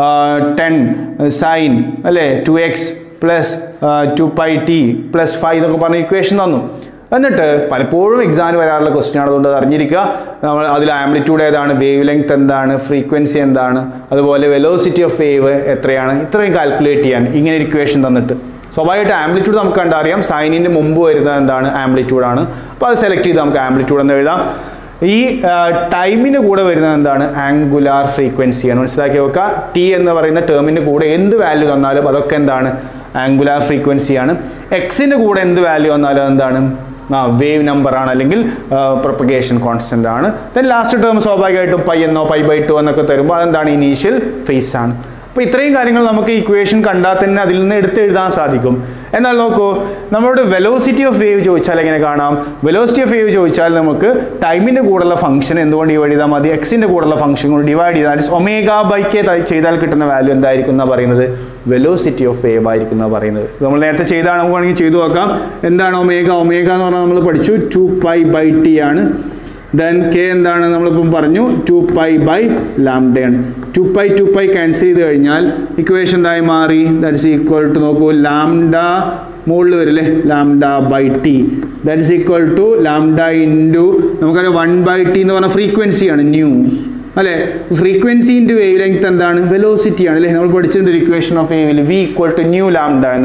ten sine അല്ലേ two X plus two pi T plus five എന്നൊക്കെ പറഞ്ഞ ഇക്വേഷൻ തന്നു എന്നിട്ട് പലപ്പോഴും എക്സാമിന് വരാറുള്ള ക്വസ്റ്റ്യൻ ആണ് അതുകൊണ്ട് അത് അറിഞ്ഞിരിക്കുക നമ്മൾ അതിൽ ആംപ്ലിറ്റ്യൂഡ് ഏതാണ് വേവ് ലെങ്ത് എന്താണ് ഫ്രീക്വൻസി എന്താണ് അതുപോലെ വെലോസിറ്റി ഓഫ് വേവ് എത്രയാണ് ഇത്രയും കാൽക്കുലേറ്റ് ചെയ്യാൻ ഇങ്ങനെ ഒരു ഇക്വേഷൻ തന്നിട്ട് സ്വാഭാവികമായിട്ട് ആംപ്ലിറ്റ്യൂഡ് നമുക്ക് കണ്ടറിയാം സൈനിൻ്റെ മുമ്പ് വരുന്നത് എന്താണ് ആംപ്ലിറ്റ്യൂഡ് ആണ് അപ്പോൾ അത് സെലക്ട് ചെയ്ത് നമുക്ക് ആംപ്ലിറ്റ്യൂഡ് എന്ന് എഴുതാം ഈ ടൈമിന് കൂടെ വരുന്നത് എന്താണ് ആംഗുലാർ ഫ്രീക്വൻസി ആണ് മനസ്സിലാക്കി വെക്കുക ടി എന്ന് പറയുന്ന ടേമിന് കൂടെ എന്ത് വാല്യൂ തന്നാലും അതൊക്കെ എന്താണ് ആംഗുലാർ ഫ്രീക്വൻസി ആണ് എക്സിന് കൂടെ എന്ത് വാല്യൂ വന്നാലും എന്താണ് ആ വേവ് നമ്പർ ആണ് അല്ലെങ്കിൽ പ്രൊപ്പഗേഷൻ കോൺസ്റ്റന്റ് ആണ് ദെൻ ലാസ്റ്റ് ടേം സ്വാഭാവികമായിട്ടും പൈ എന്നോ പൈ ബൈ ടു എന്നൊക്കെ തരുമ്പോൾ അതെന്താണ് ഇനീഷ്യൽ ഫേസ് ആണ് അപ്പോൾ ഇത്രയും കാര്യങ്ങൾ നമുക്ക് ഇക്വേഷൻ കണ്ടാൽ തന്നെ അതിൽ നിന്ന് എടുത്ത് എഴുതാൻ സാധിക്കും എന്നാൽ നോക്കൂ നമ്മളോട് വെലോസിറ്റി ഓഫ് വേവ് ചോദിച്ചാൽ എങ്ങനെ കാണാം വെലോസിറ്റി ഓഫ് വേവ് ചോദിച്ചാൽ നമുക്ക് ടൈമിൻ്റെ കൂടെയുള്ള ഫംഗ്ഷൻ എന്തുകൊണ്ട് ഡിവൈഡ് ചെയ്താൽ മതി എക്സിൻ്റെ കൂടെയുള്ള ഫംഗ്ഷൻ കൊണ്ട് ഡിവൈഡ് ചെയ്താൽ ഒമേഗ ബൈ കെ ചെയ്താൽ കിട്ടുന്ന വാല്യൂ എന്തായിരിക്കും എന്നാ പറയുന്നത് വെലോസിറ്റി ഓഫ് വേവ് ആയിരിക്കും എന്നാ പറയുന്നത് ഇത് നമ്മൾ നേരത്തെ ചെയ്താണ് നമുക്ക് വേണമെങ്കിൽ ചെയ്തു നോക്കാം എന്താണ് ഒമേഗ ഒമേഗ എന്ന് പറഞ്ഞാൽ നമ്മൾ പഠിച്ചു ടു പൈ ബൈ ടി ആണ് ദെൻ കെ എന്താണ് നമ്മളിപ്പം പറഞ്ഞു ടു പൈ ബൈ ലാംഡയാണ് two pi two pi cancel ചെയ്ത് കഴിഞ്ഞാൽ ഇക്വേഷൻ എന്തായി മാറി ദാറ്റ് ഇസ് ഈക്വൽ ടു നോക്കൂ ലാംഡ മുകളിൽ വരില്ലേ lambda by T that is equal to lambda into നമുക്കറിയാം വൺ ബൈ ടി എന്ന് പറഞ്ഞ ഫ്രീക്വൻസിയാണ് ന്യൂ അല്ലേ ഫ്രീക്വൻസി ഇൻറ്റു വേവ് ലെങ്ത് എന്താണ് വെലോസിറ്റി ആണ് അല്ലേ നമ്മൾ പഠിച്ചിട്ടുണ്ട് ഇക്വേഷൻ ഓഫ് വേവിൽ V equal to new lambda എന്നല്ലേ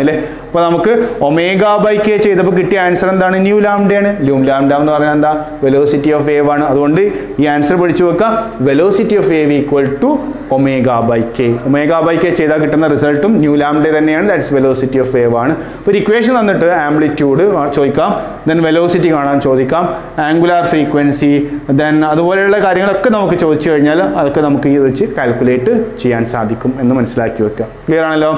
അപ്പോൾ നമുക്ക് ഒമേഗ ബൈ കെ ചെയ്തപ്പോൾ കിട്ടിയ ആൻസർ എന്താണ് ന്യൂ ലാംഡയാണ് ന്യൂ ലാംഡ എന്ന് പറഞ്ഞാൽ എന്താ വെലോസിറ്റി ഓഫ് വേവ് ആണ് അതുകൊണ്ട് ഈ ആൻസർ പഠിച്ചു വെക്കാം velocity of wave equal to omega by K omega by K ചെയ്താൽ കിട്ടുന്ന റിസൾട്ടും ന്യൂ ലാംഡ തന്നെയാണ് ദാറ്റ്സ് വെലോസിറ്റി ഓഫ് വേവ് ആണ് ഒരു ഇക്വേഷൻ തന്നിട്ട് ആംപ്ലിറ്റ്യൂഡ് ചോദിക്കാം ദെൻ വെലോസിറ്റി കാണാൻ ചോദിക്കാം ആംഗുലാർ ഫ്രീക്വൻസി ദെൻ അതുപോലെയുള്ള കാര്യങ്ങളൊക്കെ നമുക്ക് ചോദിച്ചു കഴിഞ്ഞാൽ അതൊക്കെ നമുക്ക് ഇത് വെച്ച് കാൽക്കുലേറ്റ് ചെയ്യാൻ സാധിക്കും എന്ന് മനസ്സിലാക്കി വെക്കുക ക്ലിയർ ആണല്ലോ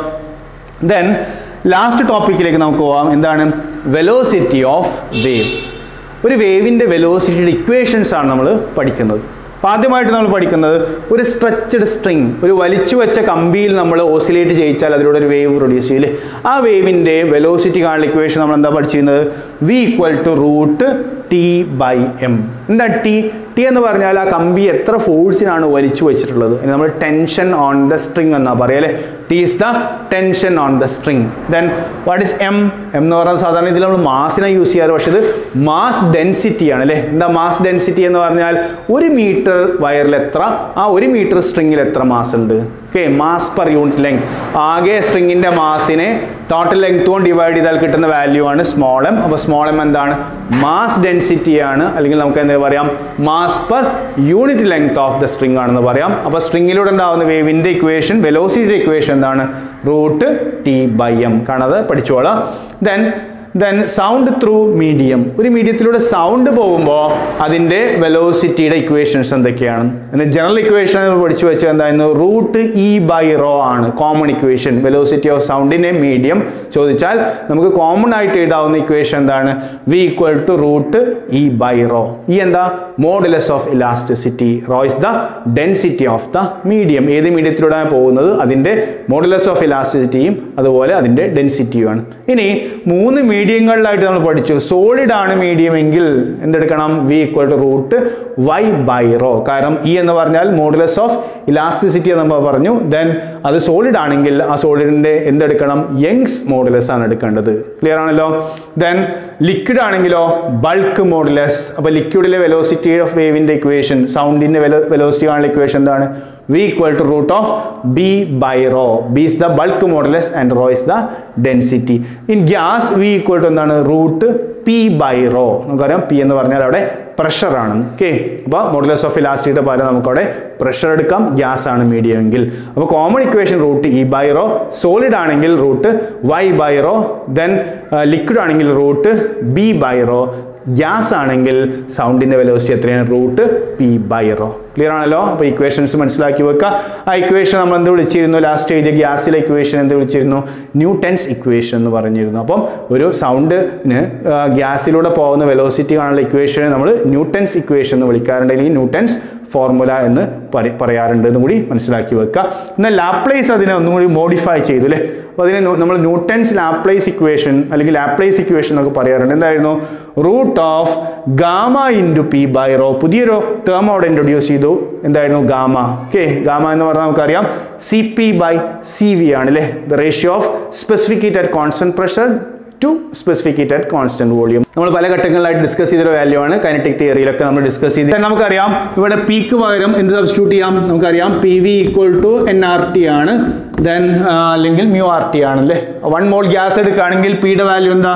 ദെൻ ലാസ്റ്റ് ടോപ്പിക്കിലേക്ക് നമുക്ക് പോവാം എന്താണ് വെലോസിറ്റി ഓഫ് വേവ് ഒരു വേവിൻ്റെ വെലോസിറ്റിയുടെ ഇക്വേഷൻസ് ആണ് നമ്മൾ പഠിക്കുന്നത് അപ്പോൾ ആദ്യമായിട്ട് നമ്മൾ പഠിക്കുന്നത് ഒരു സ്ട്രെച്ചഡ് സ്ട്രിങ് ഒരു വലിച്ചു വെച്ച കമ്പിയിൽ നമ്മൾ ഓസിലേറ്റ് ചെയ്യിച്ചാൽ അതിലൂടെ ഒരു വേവ് പ്രൊഡ്യൂസ് ചെയ്യില്ലേ ആ വേവിൻ്റെ വെലോസിറ്റി കാണുന്ന ഇക്വേഷൻ നമ്മൾ എന്താ പഠിച്ചിരുന്നത് V equal to root T by M എന്താ ടി ടി എന്ന് പറഞ്ഞാൽ ആ കമ്പി എത്ര ഫോഴ്സിനാണ് വലിച്ചു വെച്ചിട്ടുള്ളത് അതിന് നമ്മൾ ടെൻഷൻ ഓൺ ദ സ്ട്രിങ് എന്നാ പറയുക അല്ലേ T is the tension on the string then what is M M എന്ന് പറഞ്ഞാൽ സാധാരണ ഇതിൽ നമ്മൾ മാസിനെ യൂസ് ചെയ്യാറ് പക്ഷേ ഇത് മാസ് ഡെൻസിറ്റി ആണ് അല്ലേ എന്താ മാസ് ഡെൻസിറ്റി എന്ന് പറഞ്ഞാൽ ഒരു മീറ്റർ വയറിൽ എത്ര ആ ഒരു മീറ്റർ സ്ട്രിങ്ങിൽ എത്ര മാസ് ഉണ്ട് okay mass per unit length ആകെ സ്ട്രിങ്ങിൻ്റെ മാസിനെ ടോട്ടൽ ലെങ്ത് കൊണ്ട് ഡിവൈഡ് ചെയ്താൽ കിട്ടുന്ന വാല്യൂ ആണ് സ്മോൾ എം അപ്പോൾ സ്മോൾ എം എന്താണ് മാസ് ഡെൻസിറ്റി ആണ് അല്ലെങ്കിൽ നമുക്ക് എന്താ പറയാം mass per unit length of the string ആണെന്ന് പറയാം അപ്പോൾ സ്ട്രിങ്ങിലൂടെ ഉണ്ടാകുന്ന വേവിൻ്റെ ഇക്വേഷൻ വെലോസിറ്റി ഇക്വേഷൻ എന്താണ് റൂട്ട് ടി ബൈ എം കാണാതെ പഠിച്ചോളാം then then sound through medium ഒരു മീഡിയത്തിലൂടെ സൗണ്ട് പോകുമ്പോൾ അതിൻ്റെ വെലോസിറ്റിയുടെ ഇക്വേഷൻസ് എന്തൊക്കെയാണ് പിന്നെ ജനറൽ ഇക്വേഷൻ പഠിച്ചു വെച്ചാൽ എന്തായിരുന്നു റൂട്ട് ഇ ബൈ റോ ആണ് കോമൺ ഇക്വേഷൻ വെലോസിറ്റി ഓഫ് സൗണ്ടിൻ്റെ മീഡിയം ചോദിച്ചാൽ നമുക്ക് കോമൺ ആയിട്ട് എഴുതാവുന്ന ഇക്വേഷൻ എന്താണ് V equal to root E by rho ഈ എന്താ modulus of elasticity rho is the density of the medium ഏത് മീഡിയത്തിലൂടെയാണ് പോകുന്നത് അതിൻ്റെ മോഡുലസ് ഓഫ് ഇലാസ്റ്റിസിറ്റിയും അതുപോലെ അതിൻ്റെ ഡെൻസിറ്റിയുമാണ് ഇനി മൂന്ന് മീഡിയങ്ങളിലായിട്ട് നമ്മൾ പഠിച്ചു സോളിഡ് ആണ് മീഡിയം എങ്കിൽ എന്തെടുക്കണം V equal to root Y by rho കാരണം ഇ എന്ന് പറഞ്ഞാൽ മോഡുലസ് ഓഫ് ഇലാസ്റ്റിസിറ്റി എന്ന് നമ്മൾ പറഞ്ഞു ദെൻ അത് സോളിഡ് ആണെങ്കിൽ ആ സോളിഡിന്റെ എന്തെടുക്കണം യങ്സ് മോഡുലസ് ആണ് എടുക്കേണ്ടത് ക്ലിയർ ആണല്ലോ ദെൻ ലിക്വിഡ് ആണെങ്കിലോ ബൾക്ക് മോഡുലസ് അപ്പോൾ ലിക്വിഡിലെ വെലോസിറ്റി ഓഫ് വേവിന്റെ ഇക്വേഷൻ സൗണ്ടിന്റെ വെലോസിറ്റി കാണുന്ന ഇക്വേഷൻ എന്താണ് v equal to root of b by rho b is the bulk modulus and rho is the density in gas v equal to എന്താണ് root P by rho നമുക്കറിയാം P എന്ന് പറഞ്ഞാൽ അവിടെ pressure ആണ് okay അപ്പോൾ modulus of ഇലാസ്റ്റിയുടെ പകരം നമുക്കവിടെ pressure എടുക്കാം ഗ്യാസ് ആണ് മീഡിയം എങ്കിൽ അപ്പോൾ common equation root E by rho solid ആണെങ്കിൽ root Y by rho then liquid ആണെങ്കിൽ root B by rho gas ആണെങ്കിൽ സൗണ്ടിന്റെ വെലോസിറ്റി എത്രയാണ് root P by rho clear ആണല്ലോ അപ്പോൾ ഇക്വേഷൻസ് മനസ്സിലാക്കി വെക്കുക ആ ഇക്വേഷൻ നമ്മൾ എന്ത് വിളിച്ചിരുന്നു ലാസ്റ്റ് എഴുതിയ ഗ്യാസിലെ ഇക്വേഷൻ എന്ത് വിളിച്ചിരുന്നു ന്യൂട്ടൺസ് ഇക്വേഷൻ എന്ന് പറഞ്ഞിരുന്നു അപ്പം ഒരു സൗണ്ടിന് ഗ്യാസിലൂടെ പോകുന്ന വെലോസിറ്റി കാണാനുള്ള ഇക്വേഷനെ നമ്മൾ ന്യൂട്ടൺസ് ഇക്വേഷൻ എന്ന് വിളിക്കാറുണ്ട് അല്ലെങ്കിൽ ന്യൂട്ടൺസ് ഫോർമുല എന്ന് പറ- പറയാറുണ്ട് എന്നും കൂടി മനസ്സിലാക്കി വെക്കുക എന്നാൽ ലാപ്ലേസ് അതിനെ ഒന്നും കൂടി മോഡിഫൈ ചെയ്തു അല്ലേ അപ്പോൾ അതിനെ നു- നമ്മൾ ന്യൂട്ടൺസ് ലാപ്ലേസ് ഇക്വേഷൻ അല്ലെങ്കിൽ ലാപ്ലേസ് ഇക്വേഷൻ എന്നൊക്കെ പറയാറുണ്ട് എന്തായിരുന്നു root of gamma into P by rho പുതിയൊരു ടേം അവിടെ ഇൻട്രൊഡ്യൂസ് ചെയ്തു എന്തായിരുന്നു ഗാമ ഓക്കെ ഗാമ എന്ന് പറഞ്ഞാൽ നമുക്കറിയാം C P by C V ആണ് അല്ലേ the ratio of specific heat at constant pressure to specific heat at constant volume നമ്മൾ പല ഘട്ടങ്ങളിലായിട്ട് ഡിസ്കസ് ചെയ്തൊരു വാല്യൂ ആണ് കൈനറ്റിക് തിയറിയിലൊക്കെ നമ്മൾ ഡിസ്കസ് ചെയ്ത് നമുക്കറിയാം ഇവിടെ പീക്ക് പകരം എന്ത് സബ്സ്റ്റിറ്റ്യൂട്ട് ചെയ്യാം നമുക്കറിയാം P V equal to N R T ആണ് ദെൻ അല്ലെങ്കിൽ മ്യൂ ആർ ടി ആണ് അല്ലേ വൺ മോൾ ഗ്യാസ് എടുക്കുകയാണെങ്കിൽ പിയുടെ വാല്യൂ എന്താ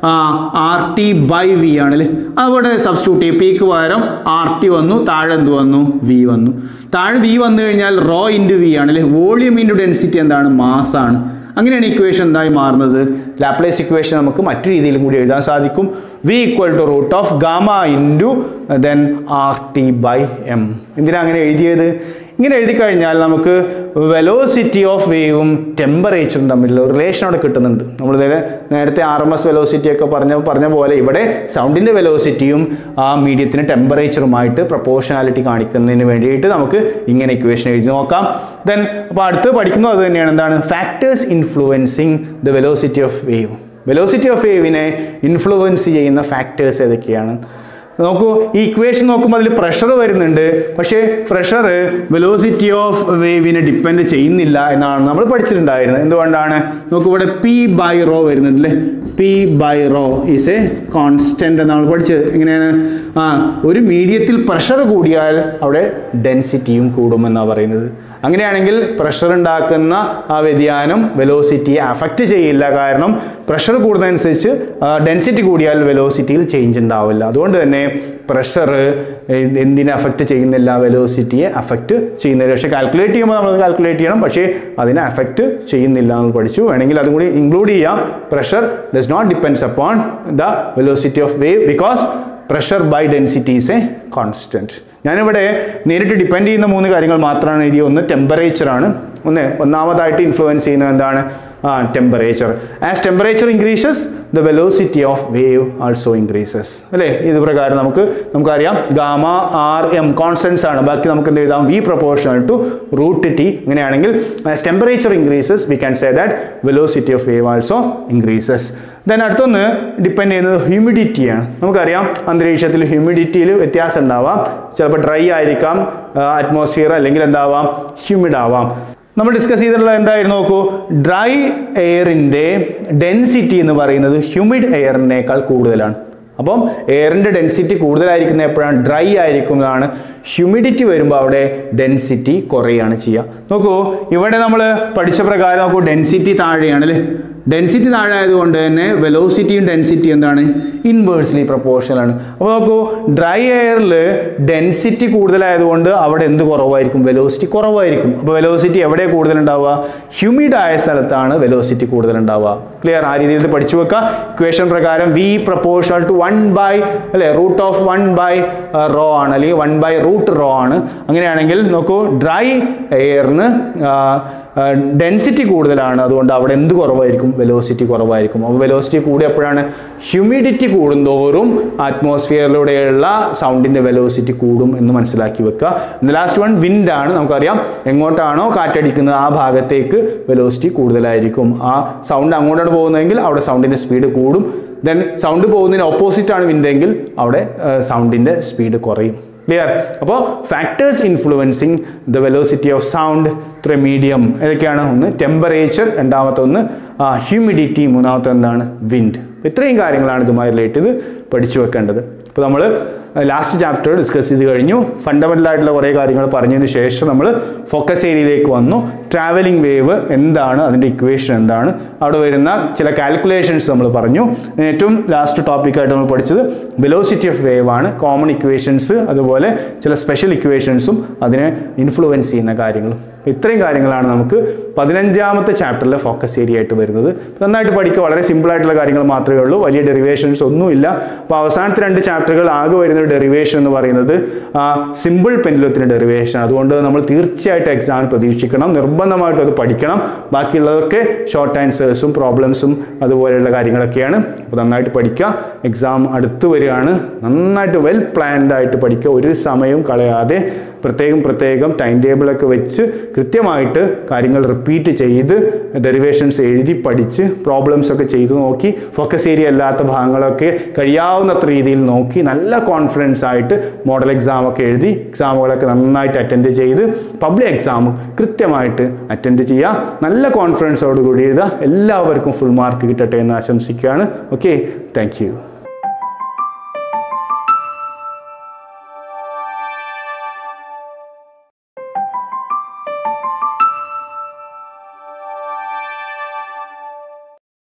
ആർ ടി ബൈ വി ആണ് അല്ലേ അവിടെ സബ്സ്റ്റിറ്റ്യൂട്ട് ചെയ്യും പീക്ക് പകരം ആർ ടി വന്നു താഴെ എന്ത് വന്നു വി വന്നു താഴെ വി വന്നു കഴിഞ്ഞാൽ റോ ഇൻറ്റു വി ആണ് അല്ലേ വോളിയം ഇൻറ്റു ഡെൻസിറ്റി എന്താണ് മാസ് ആണ് അങ്ങനെയാണ് ഇക്വേഷൻ എന്തായി മാറുന്നത് ലാപ്ലേസ് ഇക്വേഷൻ നമുക്ക് മറ്റു രീതിയിലും കൂടി എഴുതാൻ സാധിക്കും V equal to root of gamma into then R T by M എന്തിനാ അങ്ങനെ എഴുതിയത് ഇങ്ങനെ എഴുതി കഴിഞ്ഞാൽ നമുക്ക് വെലോസിറ്റി ഓഫ് വേവും ടെമ്പറേച്ചറും തമ്മിലുള്ള റിലേഷൻ അവിടെ കിട്ടുന്നുണ്ട് നമ്മൾ നേരത്തെ ആർ എം എസ് വെലോസിറ്റി ഒക്കെ പറഞ്ഞ പറഞ്ഞ പോലെ ഇവിടെ സൗണ്ടിൻ്റെ വെലോസിറ്റിയും ആ മീഡിയത്തിന് ടെമ്പറേച്ചറുമായിട്ട് പ്രപ്പോർഷനാലിറ്റി കാണിക്കുന്നതിന് വേണ്ടിയിട്ട് നമുക്ക് ഇങ്ങനെ ഇക്വേഷൻ എഴുതി നോക്കാം ദെൻ അപ്പോൾ അടുത്ത് പഠിക്കുന്നത് അത് തന്നെയാണ് എന്താണ് factors influencing the velocity of wave velocity of വേവിനെ ഇൻഫ്ലുവൻസ് ചെയ്യുന്ന ഫാക്ടേഴ്സ് ഏതൊക്കെയാണ് നോക്കൂ ഈ ഇക്വേഷൻ നോക്കുമ്പോൾ അതിൽ പ്രഷർ വരുന്നുണ്ട് പക്ഷേ പ്രഷർ വെലോസിറ്റി ഓഫ് വേവിനെ ഡിപ്പെൻഡ് ചെയ്യുന്നില്ല എന്നാണ് നമ്മൾ പഠിച്ചിട്ടുണ്ടായിരുന്നത് എന്തുകൊണ്ടാണ് നോക്കൂ ഇവിടെ പി ബൈ റോ വരുന്നുണ്ട് അല്ലേ P by rho is a constant എന്നാണ് പഠിച്ചത് എങ്ങനെയാണ് ആ ഒരു മീഡിയത്തിൽ പ്രഷർ കൂടിയാൽ അവിടെ ഡെൻസിറ്റിയും കൂടുമെന്നാണ് പറയുന്നത് അങ്ങനെയാണെങ്കിൽ പ്രഷർ ഉണ്ടാക്കുന്ന ആ വ്യതിയാനം വെലോസിറ്റിയെ അഫക്റ്റ് ചെയ്യില്ല കാരണം പ്രഷർ കൂടുന്നതനുസരിച്ച് ഡെൻസിറ്റി കൂടിയാൽ വെലോസിറ്റിയിൽ ചേഞ്ച് ഉണ്ടാവില്ല അതുകൊണ്ട് തന്നെ പ്രഷർ എന്തിനെ അഫക്റ്റ് ചെയ്യുന്നില്ല വെലോസിറ്റിയെ അഫക്റ്റ് ചെയ്യുന്നില്ല പക്ഷേ കാൽക്കുലേറ്റ് ചെയ്യുമ്പോൾ നമ്മൾ കാൽക്കുലേറ്റ് ചെയ്യണം പക്ഷേ അതിനെ അഫക്റ്റ് ചെയ്യുന്നില്ല എന്ന് പഠിച്ചു വേണമെങ്കിൽ അതും കൂടി ഇൻക്ലൂഡ് ചെയ്യാം pressure does not depends upon the velocity of wave because pressure by density is a constant ഞാനിവിടെ നേരിട്ട് ഡിപ്പെൻഡ് ചെയ്യുന്ന മൂന്ന് കാര്യങ്ങൾ മാത്രമാണ് എഴുതിയ ഒന്ന് ടെമ്പറേച്ചറാണ് ഒന്ന് ഒന്നാമതായിട്ട് ഇൻഫ്ലുവൻസ് ചെയ്യുന്നത് എന്താണ് ആ temperature as temperature increases the velocity of wave also increases അല്ലേ ഇത് പ്രകാരം നമുക്ക് നമുക്കറിയാം ഗാമ ആർ എം കോൺസ്റ്റൻസ് ആണ് ബാക്കി നമുക്ക് എന്ത് എഴുതാം V proportional to root T അങ്ങനെയാണെങ്കിൽ as temperature increases we can say that velocity of wave also increases then അടുത്തൊന്ന് ഡിപ്പെൻഡ് ചെയ്യുന്നത് ഹ്യൂമിഡിറ്റിയാണ് നമുക്കറിയാം അന്തരീക്ഷത്തിൽ ഹ്യൂമിഡിറ്റിയിൽ വ്യത്യാസം ഉണ്ടാവാം ചിലപ്പോൾ ഡ്രൈ ആയിരിക്കാം അറ്റ്മോസ്ഫിയർ അല്ലെങ്കിൽ എന്താവാം ഹ്യൂമിഡ് ആവാം നമ്മൾ ഡിസ്കസ് ചെയ്തിട്ടുള്ള എന്തായിരുന്നു നോക്കൂ ഡ്രൈ എയറിൻ്റെ ഡെൻസിറ്റി എന്ന് പറയുന്നത് ഹ്യൂമിഡ് എയറിനേക്കാൾ കൂടുതലാണ് അപ്പം എയറിൻ്റെ ഡെൻസിറ്റി കൂടുതലായിരിക്കുന്ന എപ്പോഴാണ് ഡ്രൈ ആയിരിക്കുന്നതാണ് ഹ്യൂമിഡിറ്റി വരുമ്പോൾ അവിടെ ഡെൻസിറ്റി കുറയുകയാണ് ചെയ്യുക നോക്കൂ ഇവിടെ നമ്മൾ പഠിച്ച പ്രകാരം നോക്കൂ ഡെൻസിറ്റി താഴെയാണ് അല്ലേ ഡെൻസിറ്റി താഴെ ആയതുകൊണ്ട് തന്നെ വെലോസിറ്റിയും ഡെൻസിറ്റി എന്താണ് ഇൻവേഴ്സ്ലി പ്രപ്പോർഷണൽ ആണ് അപ്പോൾ നോക്കൂ ഡ്രൈ എയറിൽ ഡെൻസിറ്റി കൂടുതലായതുകൊണ്ട് അവിടെ എന്ത് കുറവായിരിക്കും വെലോസിറ്റി കുറവായിരിക്കും അപ്പോൾ വെലോസിറ്റി എവിടെ കൂടുതൽ ഉണ്ടാവുക ഹ്യൂമിഡ് ആയ സ്ഥലത്താണ് വെലോസിറ്റി കൂടുതൽ ഉണ്ടാവുക ക്ലിയർ ആ രീതിയിൽ ഇത് പഠിച്ചു വെക്കുക ഇക്വേഷൻ പ്രകാരം V proportional to one by അല്ലെ root of one by rho ആണ് അല്ലെങ്കിൽ വൺ ബൈ റൂട്ട് റോ ആണ് അങ്ങനെയാണെങ്കിൽ നോക്കൂ ഡ്രൈ എയറിന് ഡെൻസിറ്റി കൂടുതലാണ് അതുകൊണ്ട് അവിടെ എന്ത് കുറവായിരിക്കും വെലോസിറ്റി കുറവായിരിക്കും അപ്പോൾ വെലോസിറ്റി കൂടിയപ്പോഴാണ് ഹ്യൂമിഡിറ്റി കൂടുന്തോറും ആറ്റ്മോസ്ഫിയറിലൂടെയുള്ള സൗണ്ടിൻ്റെ വെലോസിറ്റി കൂടും എന്ന് മനസ്സിലാക്കി വെക്കുക ലാസ്റ്റ് വൺ വിൻഡ് ആണ് നമുക്കറിയാം എങ്ങോട്ടാണോ കാറ്റടിക്കുന്നത് ആ ഭാഗത്തേക്ക് വെലോസിറ്റി കൂടുതലായിരിക്കും ആ സൗണ്ട് അങ്ങോട്ടാണ് പോകുന്നതെങ്കിൽ അവിടെ സൗണ്ടിൻ്റെ സ്പീഡ് കൂടും ദെൻ സൗണ്ട് പോകുന്നതിന് ഓപ്പോസിറ്റ് ആണ് വിൻഡെങ്കിൽ അവിടെ സൗണ്ടിൻ്റെ സ്പീഡ് കുറയും ക്ലിയർ അപ്പോൾ factors influencing the velocity of sound through medium ഏതൊക്കെയാണ് ഒന്ന് ടെമ്പറേച്ചർ രണ്ടാമത്തെ ഒന്ന് ഹ്യൂമിഡിറ്റി മൂന്നാമത്തെ എന്താണ് വിൻഡ് ഇത്രയും കാര്യങ്ങളാണ് ഇതുമായി റിലേറ്റ് ചെയ്ത് പഠിച്ചു വെക്കേണ്ടത് അപ്പോൾ നമ്മൾ ലാസ്റ്റ് ചാപ്റ്റർ ഡിസ്കസ് ചെയ്ത് കഴിഞ്ഞു ഫണ്ടമെൻ്റൽ ആയിട്ടുള്ള കുറേ കാര്യങ്ങൾ പറഞ്ഞതിന് ശേഷം നമ്മൾ ഫോക്കസ് ഏരിയയിലേക്ക് വന്നു ട്രാവലിംഗ് വേവ് എന്താണ് അതിൻ്റെ ഇക്വേഷൻ എന്താണ് അവിടെ വരുന്ന ചില കാൽക്കുലേഷൻസ് നമ്മൾ പറഞ്ഞു ഏറ്റവും ലാസ്റ്റ് ടോപ്പിക്കായിട്ട് നമ്മൾ പഠിച്ചത് വെലോസിറ്റി ഓഫ് വേവ് ആണ് കോമൺ ഇക്വേഷൻസ് അതുപോലെ ചില സ്പെഷ്യൽ ഇക്വേഷൻസും അതിനെ ഇൻഫ്ലുവൻസ് ചെയ്യുന്ന കാര്യങ്ങളും ഇത്രയും കാര്യങ്ങളാണ് നമുക്ക് പതിനഞ്ചാമത്തെ ചാപ്റ്ററിലെ ഫോക്കസ് ഏരിയ ആയിട്ട് വരുന്നത് നന്നായിട്ട് പഠിക്കുക വളരെ സിമ്പിൾ ആയിട്ടുള്ള കാര്യങ്ങൾ മാത്രമേ ഉള്ളൂ വലിയ ഡെറിവേഷൻസ് ഒന്നുമില്ല അപ്പോൾ അവസാനത്തെ രണ്ട് ചാപ്റ്ററുകൾ ആകെ വരുന്ന ഒരു ഡെറിവേഷൻ എന്ന് പറയുന്നത് സിമ്പിൾ പെൻഡുലത്തിൻ്റെ ഡെറിവേഷൻ അതുകൊണ്ട് നമ്മൾ തീർച്ചയായിട്ടും എക്സാം പ്രതീക്ഷിക്കണം നിർബന്ധമായിട്ടും അത് പഠിക്കണം ബാക്കിയുള്ളതൊക്കെ ഷോർട്ട് ആൻസേഴ്സും പ്രോബ്ലംസും അതുപോലെയുള്ള കാര്യങ്ങളൊക്കെയാണ് അപ്പോൾ നന്നായിട്ട് പഠിക്കുക എക്സാം അടുത്ത് വരികയാണ് നന്നായിട്ട് വെൽ പ്ലാൻഡ് ആയിട്ട് പഠിക്കുക ഒരു സമയവും കളയാതെ പ്രത്യേകം പ്രത്യേകം ടൈം ടേബിളൊക്കെ വെച്ച് കൃത്യമായിട്ട് കാര്യങ്ങൾ റിപ്പീറ്റ് ചെയ്ത് ഡെറിവേഷൻസ് എഴുതി പഠിച്ച് പ്രോബ്ലംസ് ഒക്കെ ചെയ്തു നോക്കി ഫോക്കസ് ഏരിയ അല്ലാത്ത ഭാഗങ്ങളൊക്കെ കഴിയാവുന്നത്ര രീതിയിൽ നോക്കി നല്ല കോൺഫിഡൻസ് ആയിട്ട് മോഡൽ എക്സാം ഒക്കെ എഴുതി എക്സാമുകളൊക്കെ നന്നായിട്ട് അറ്റൻഡ് ചെയ്ത് പബ്ലിക് എക്സാം കൃത്യമായിട്ട് അറ്റൻഡ് ചെയ്യുക നല്ല കോൺഫിഡൻസോട് കൂടി എഴുതുക എല്ലാവർക്കും ഫുൾ മാർക്ക് കിട്ടട്ടെ എന്ന് ആശംസിക്കുകയാണ് ഓക്കെ താങ്ക് യു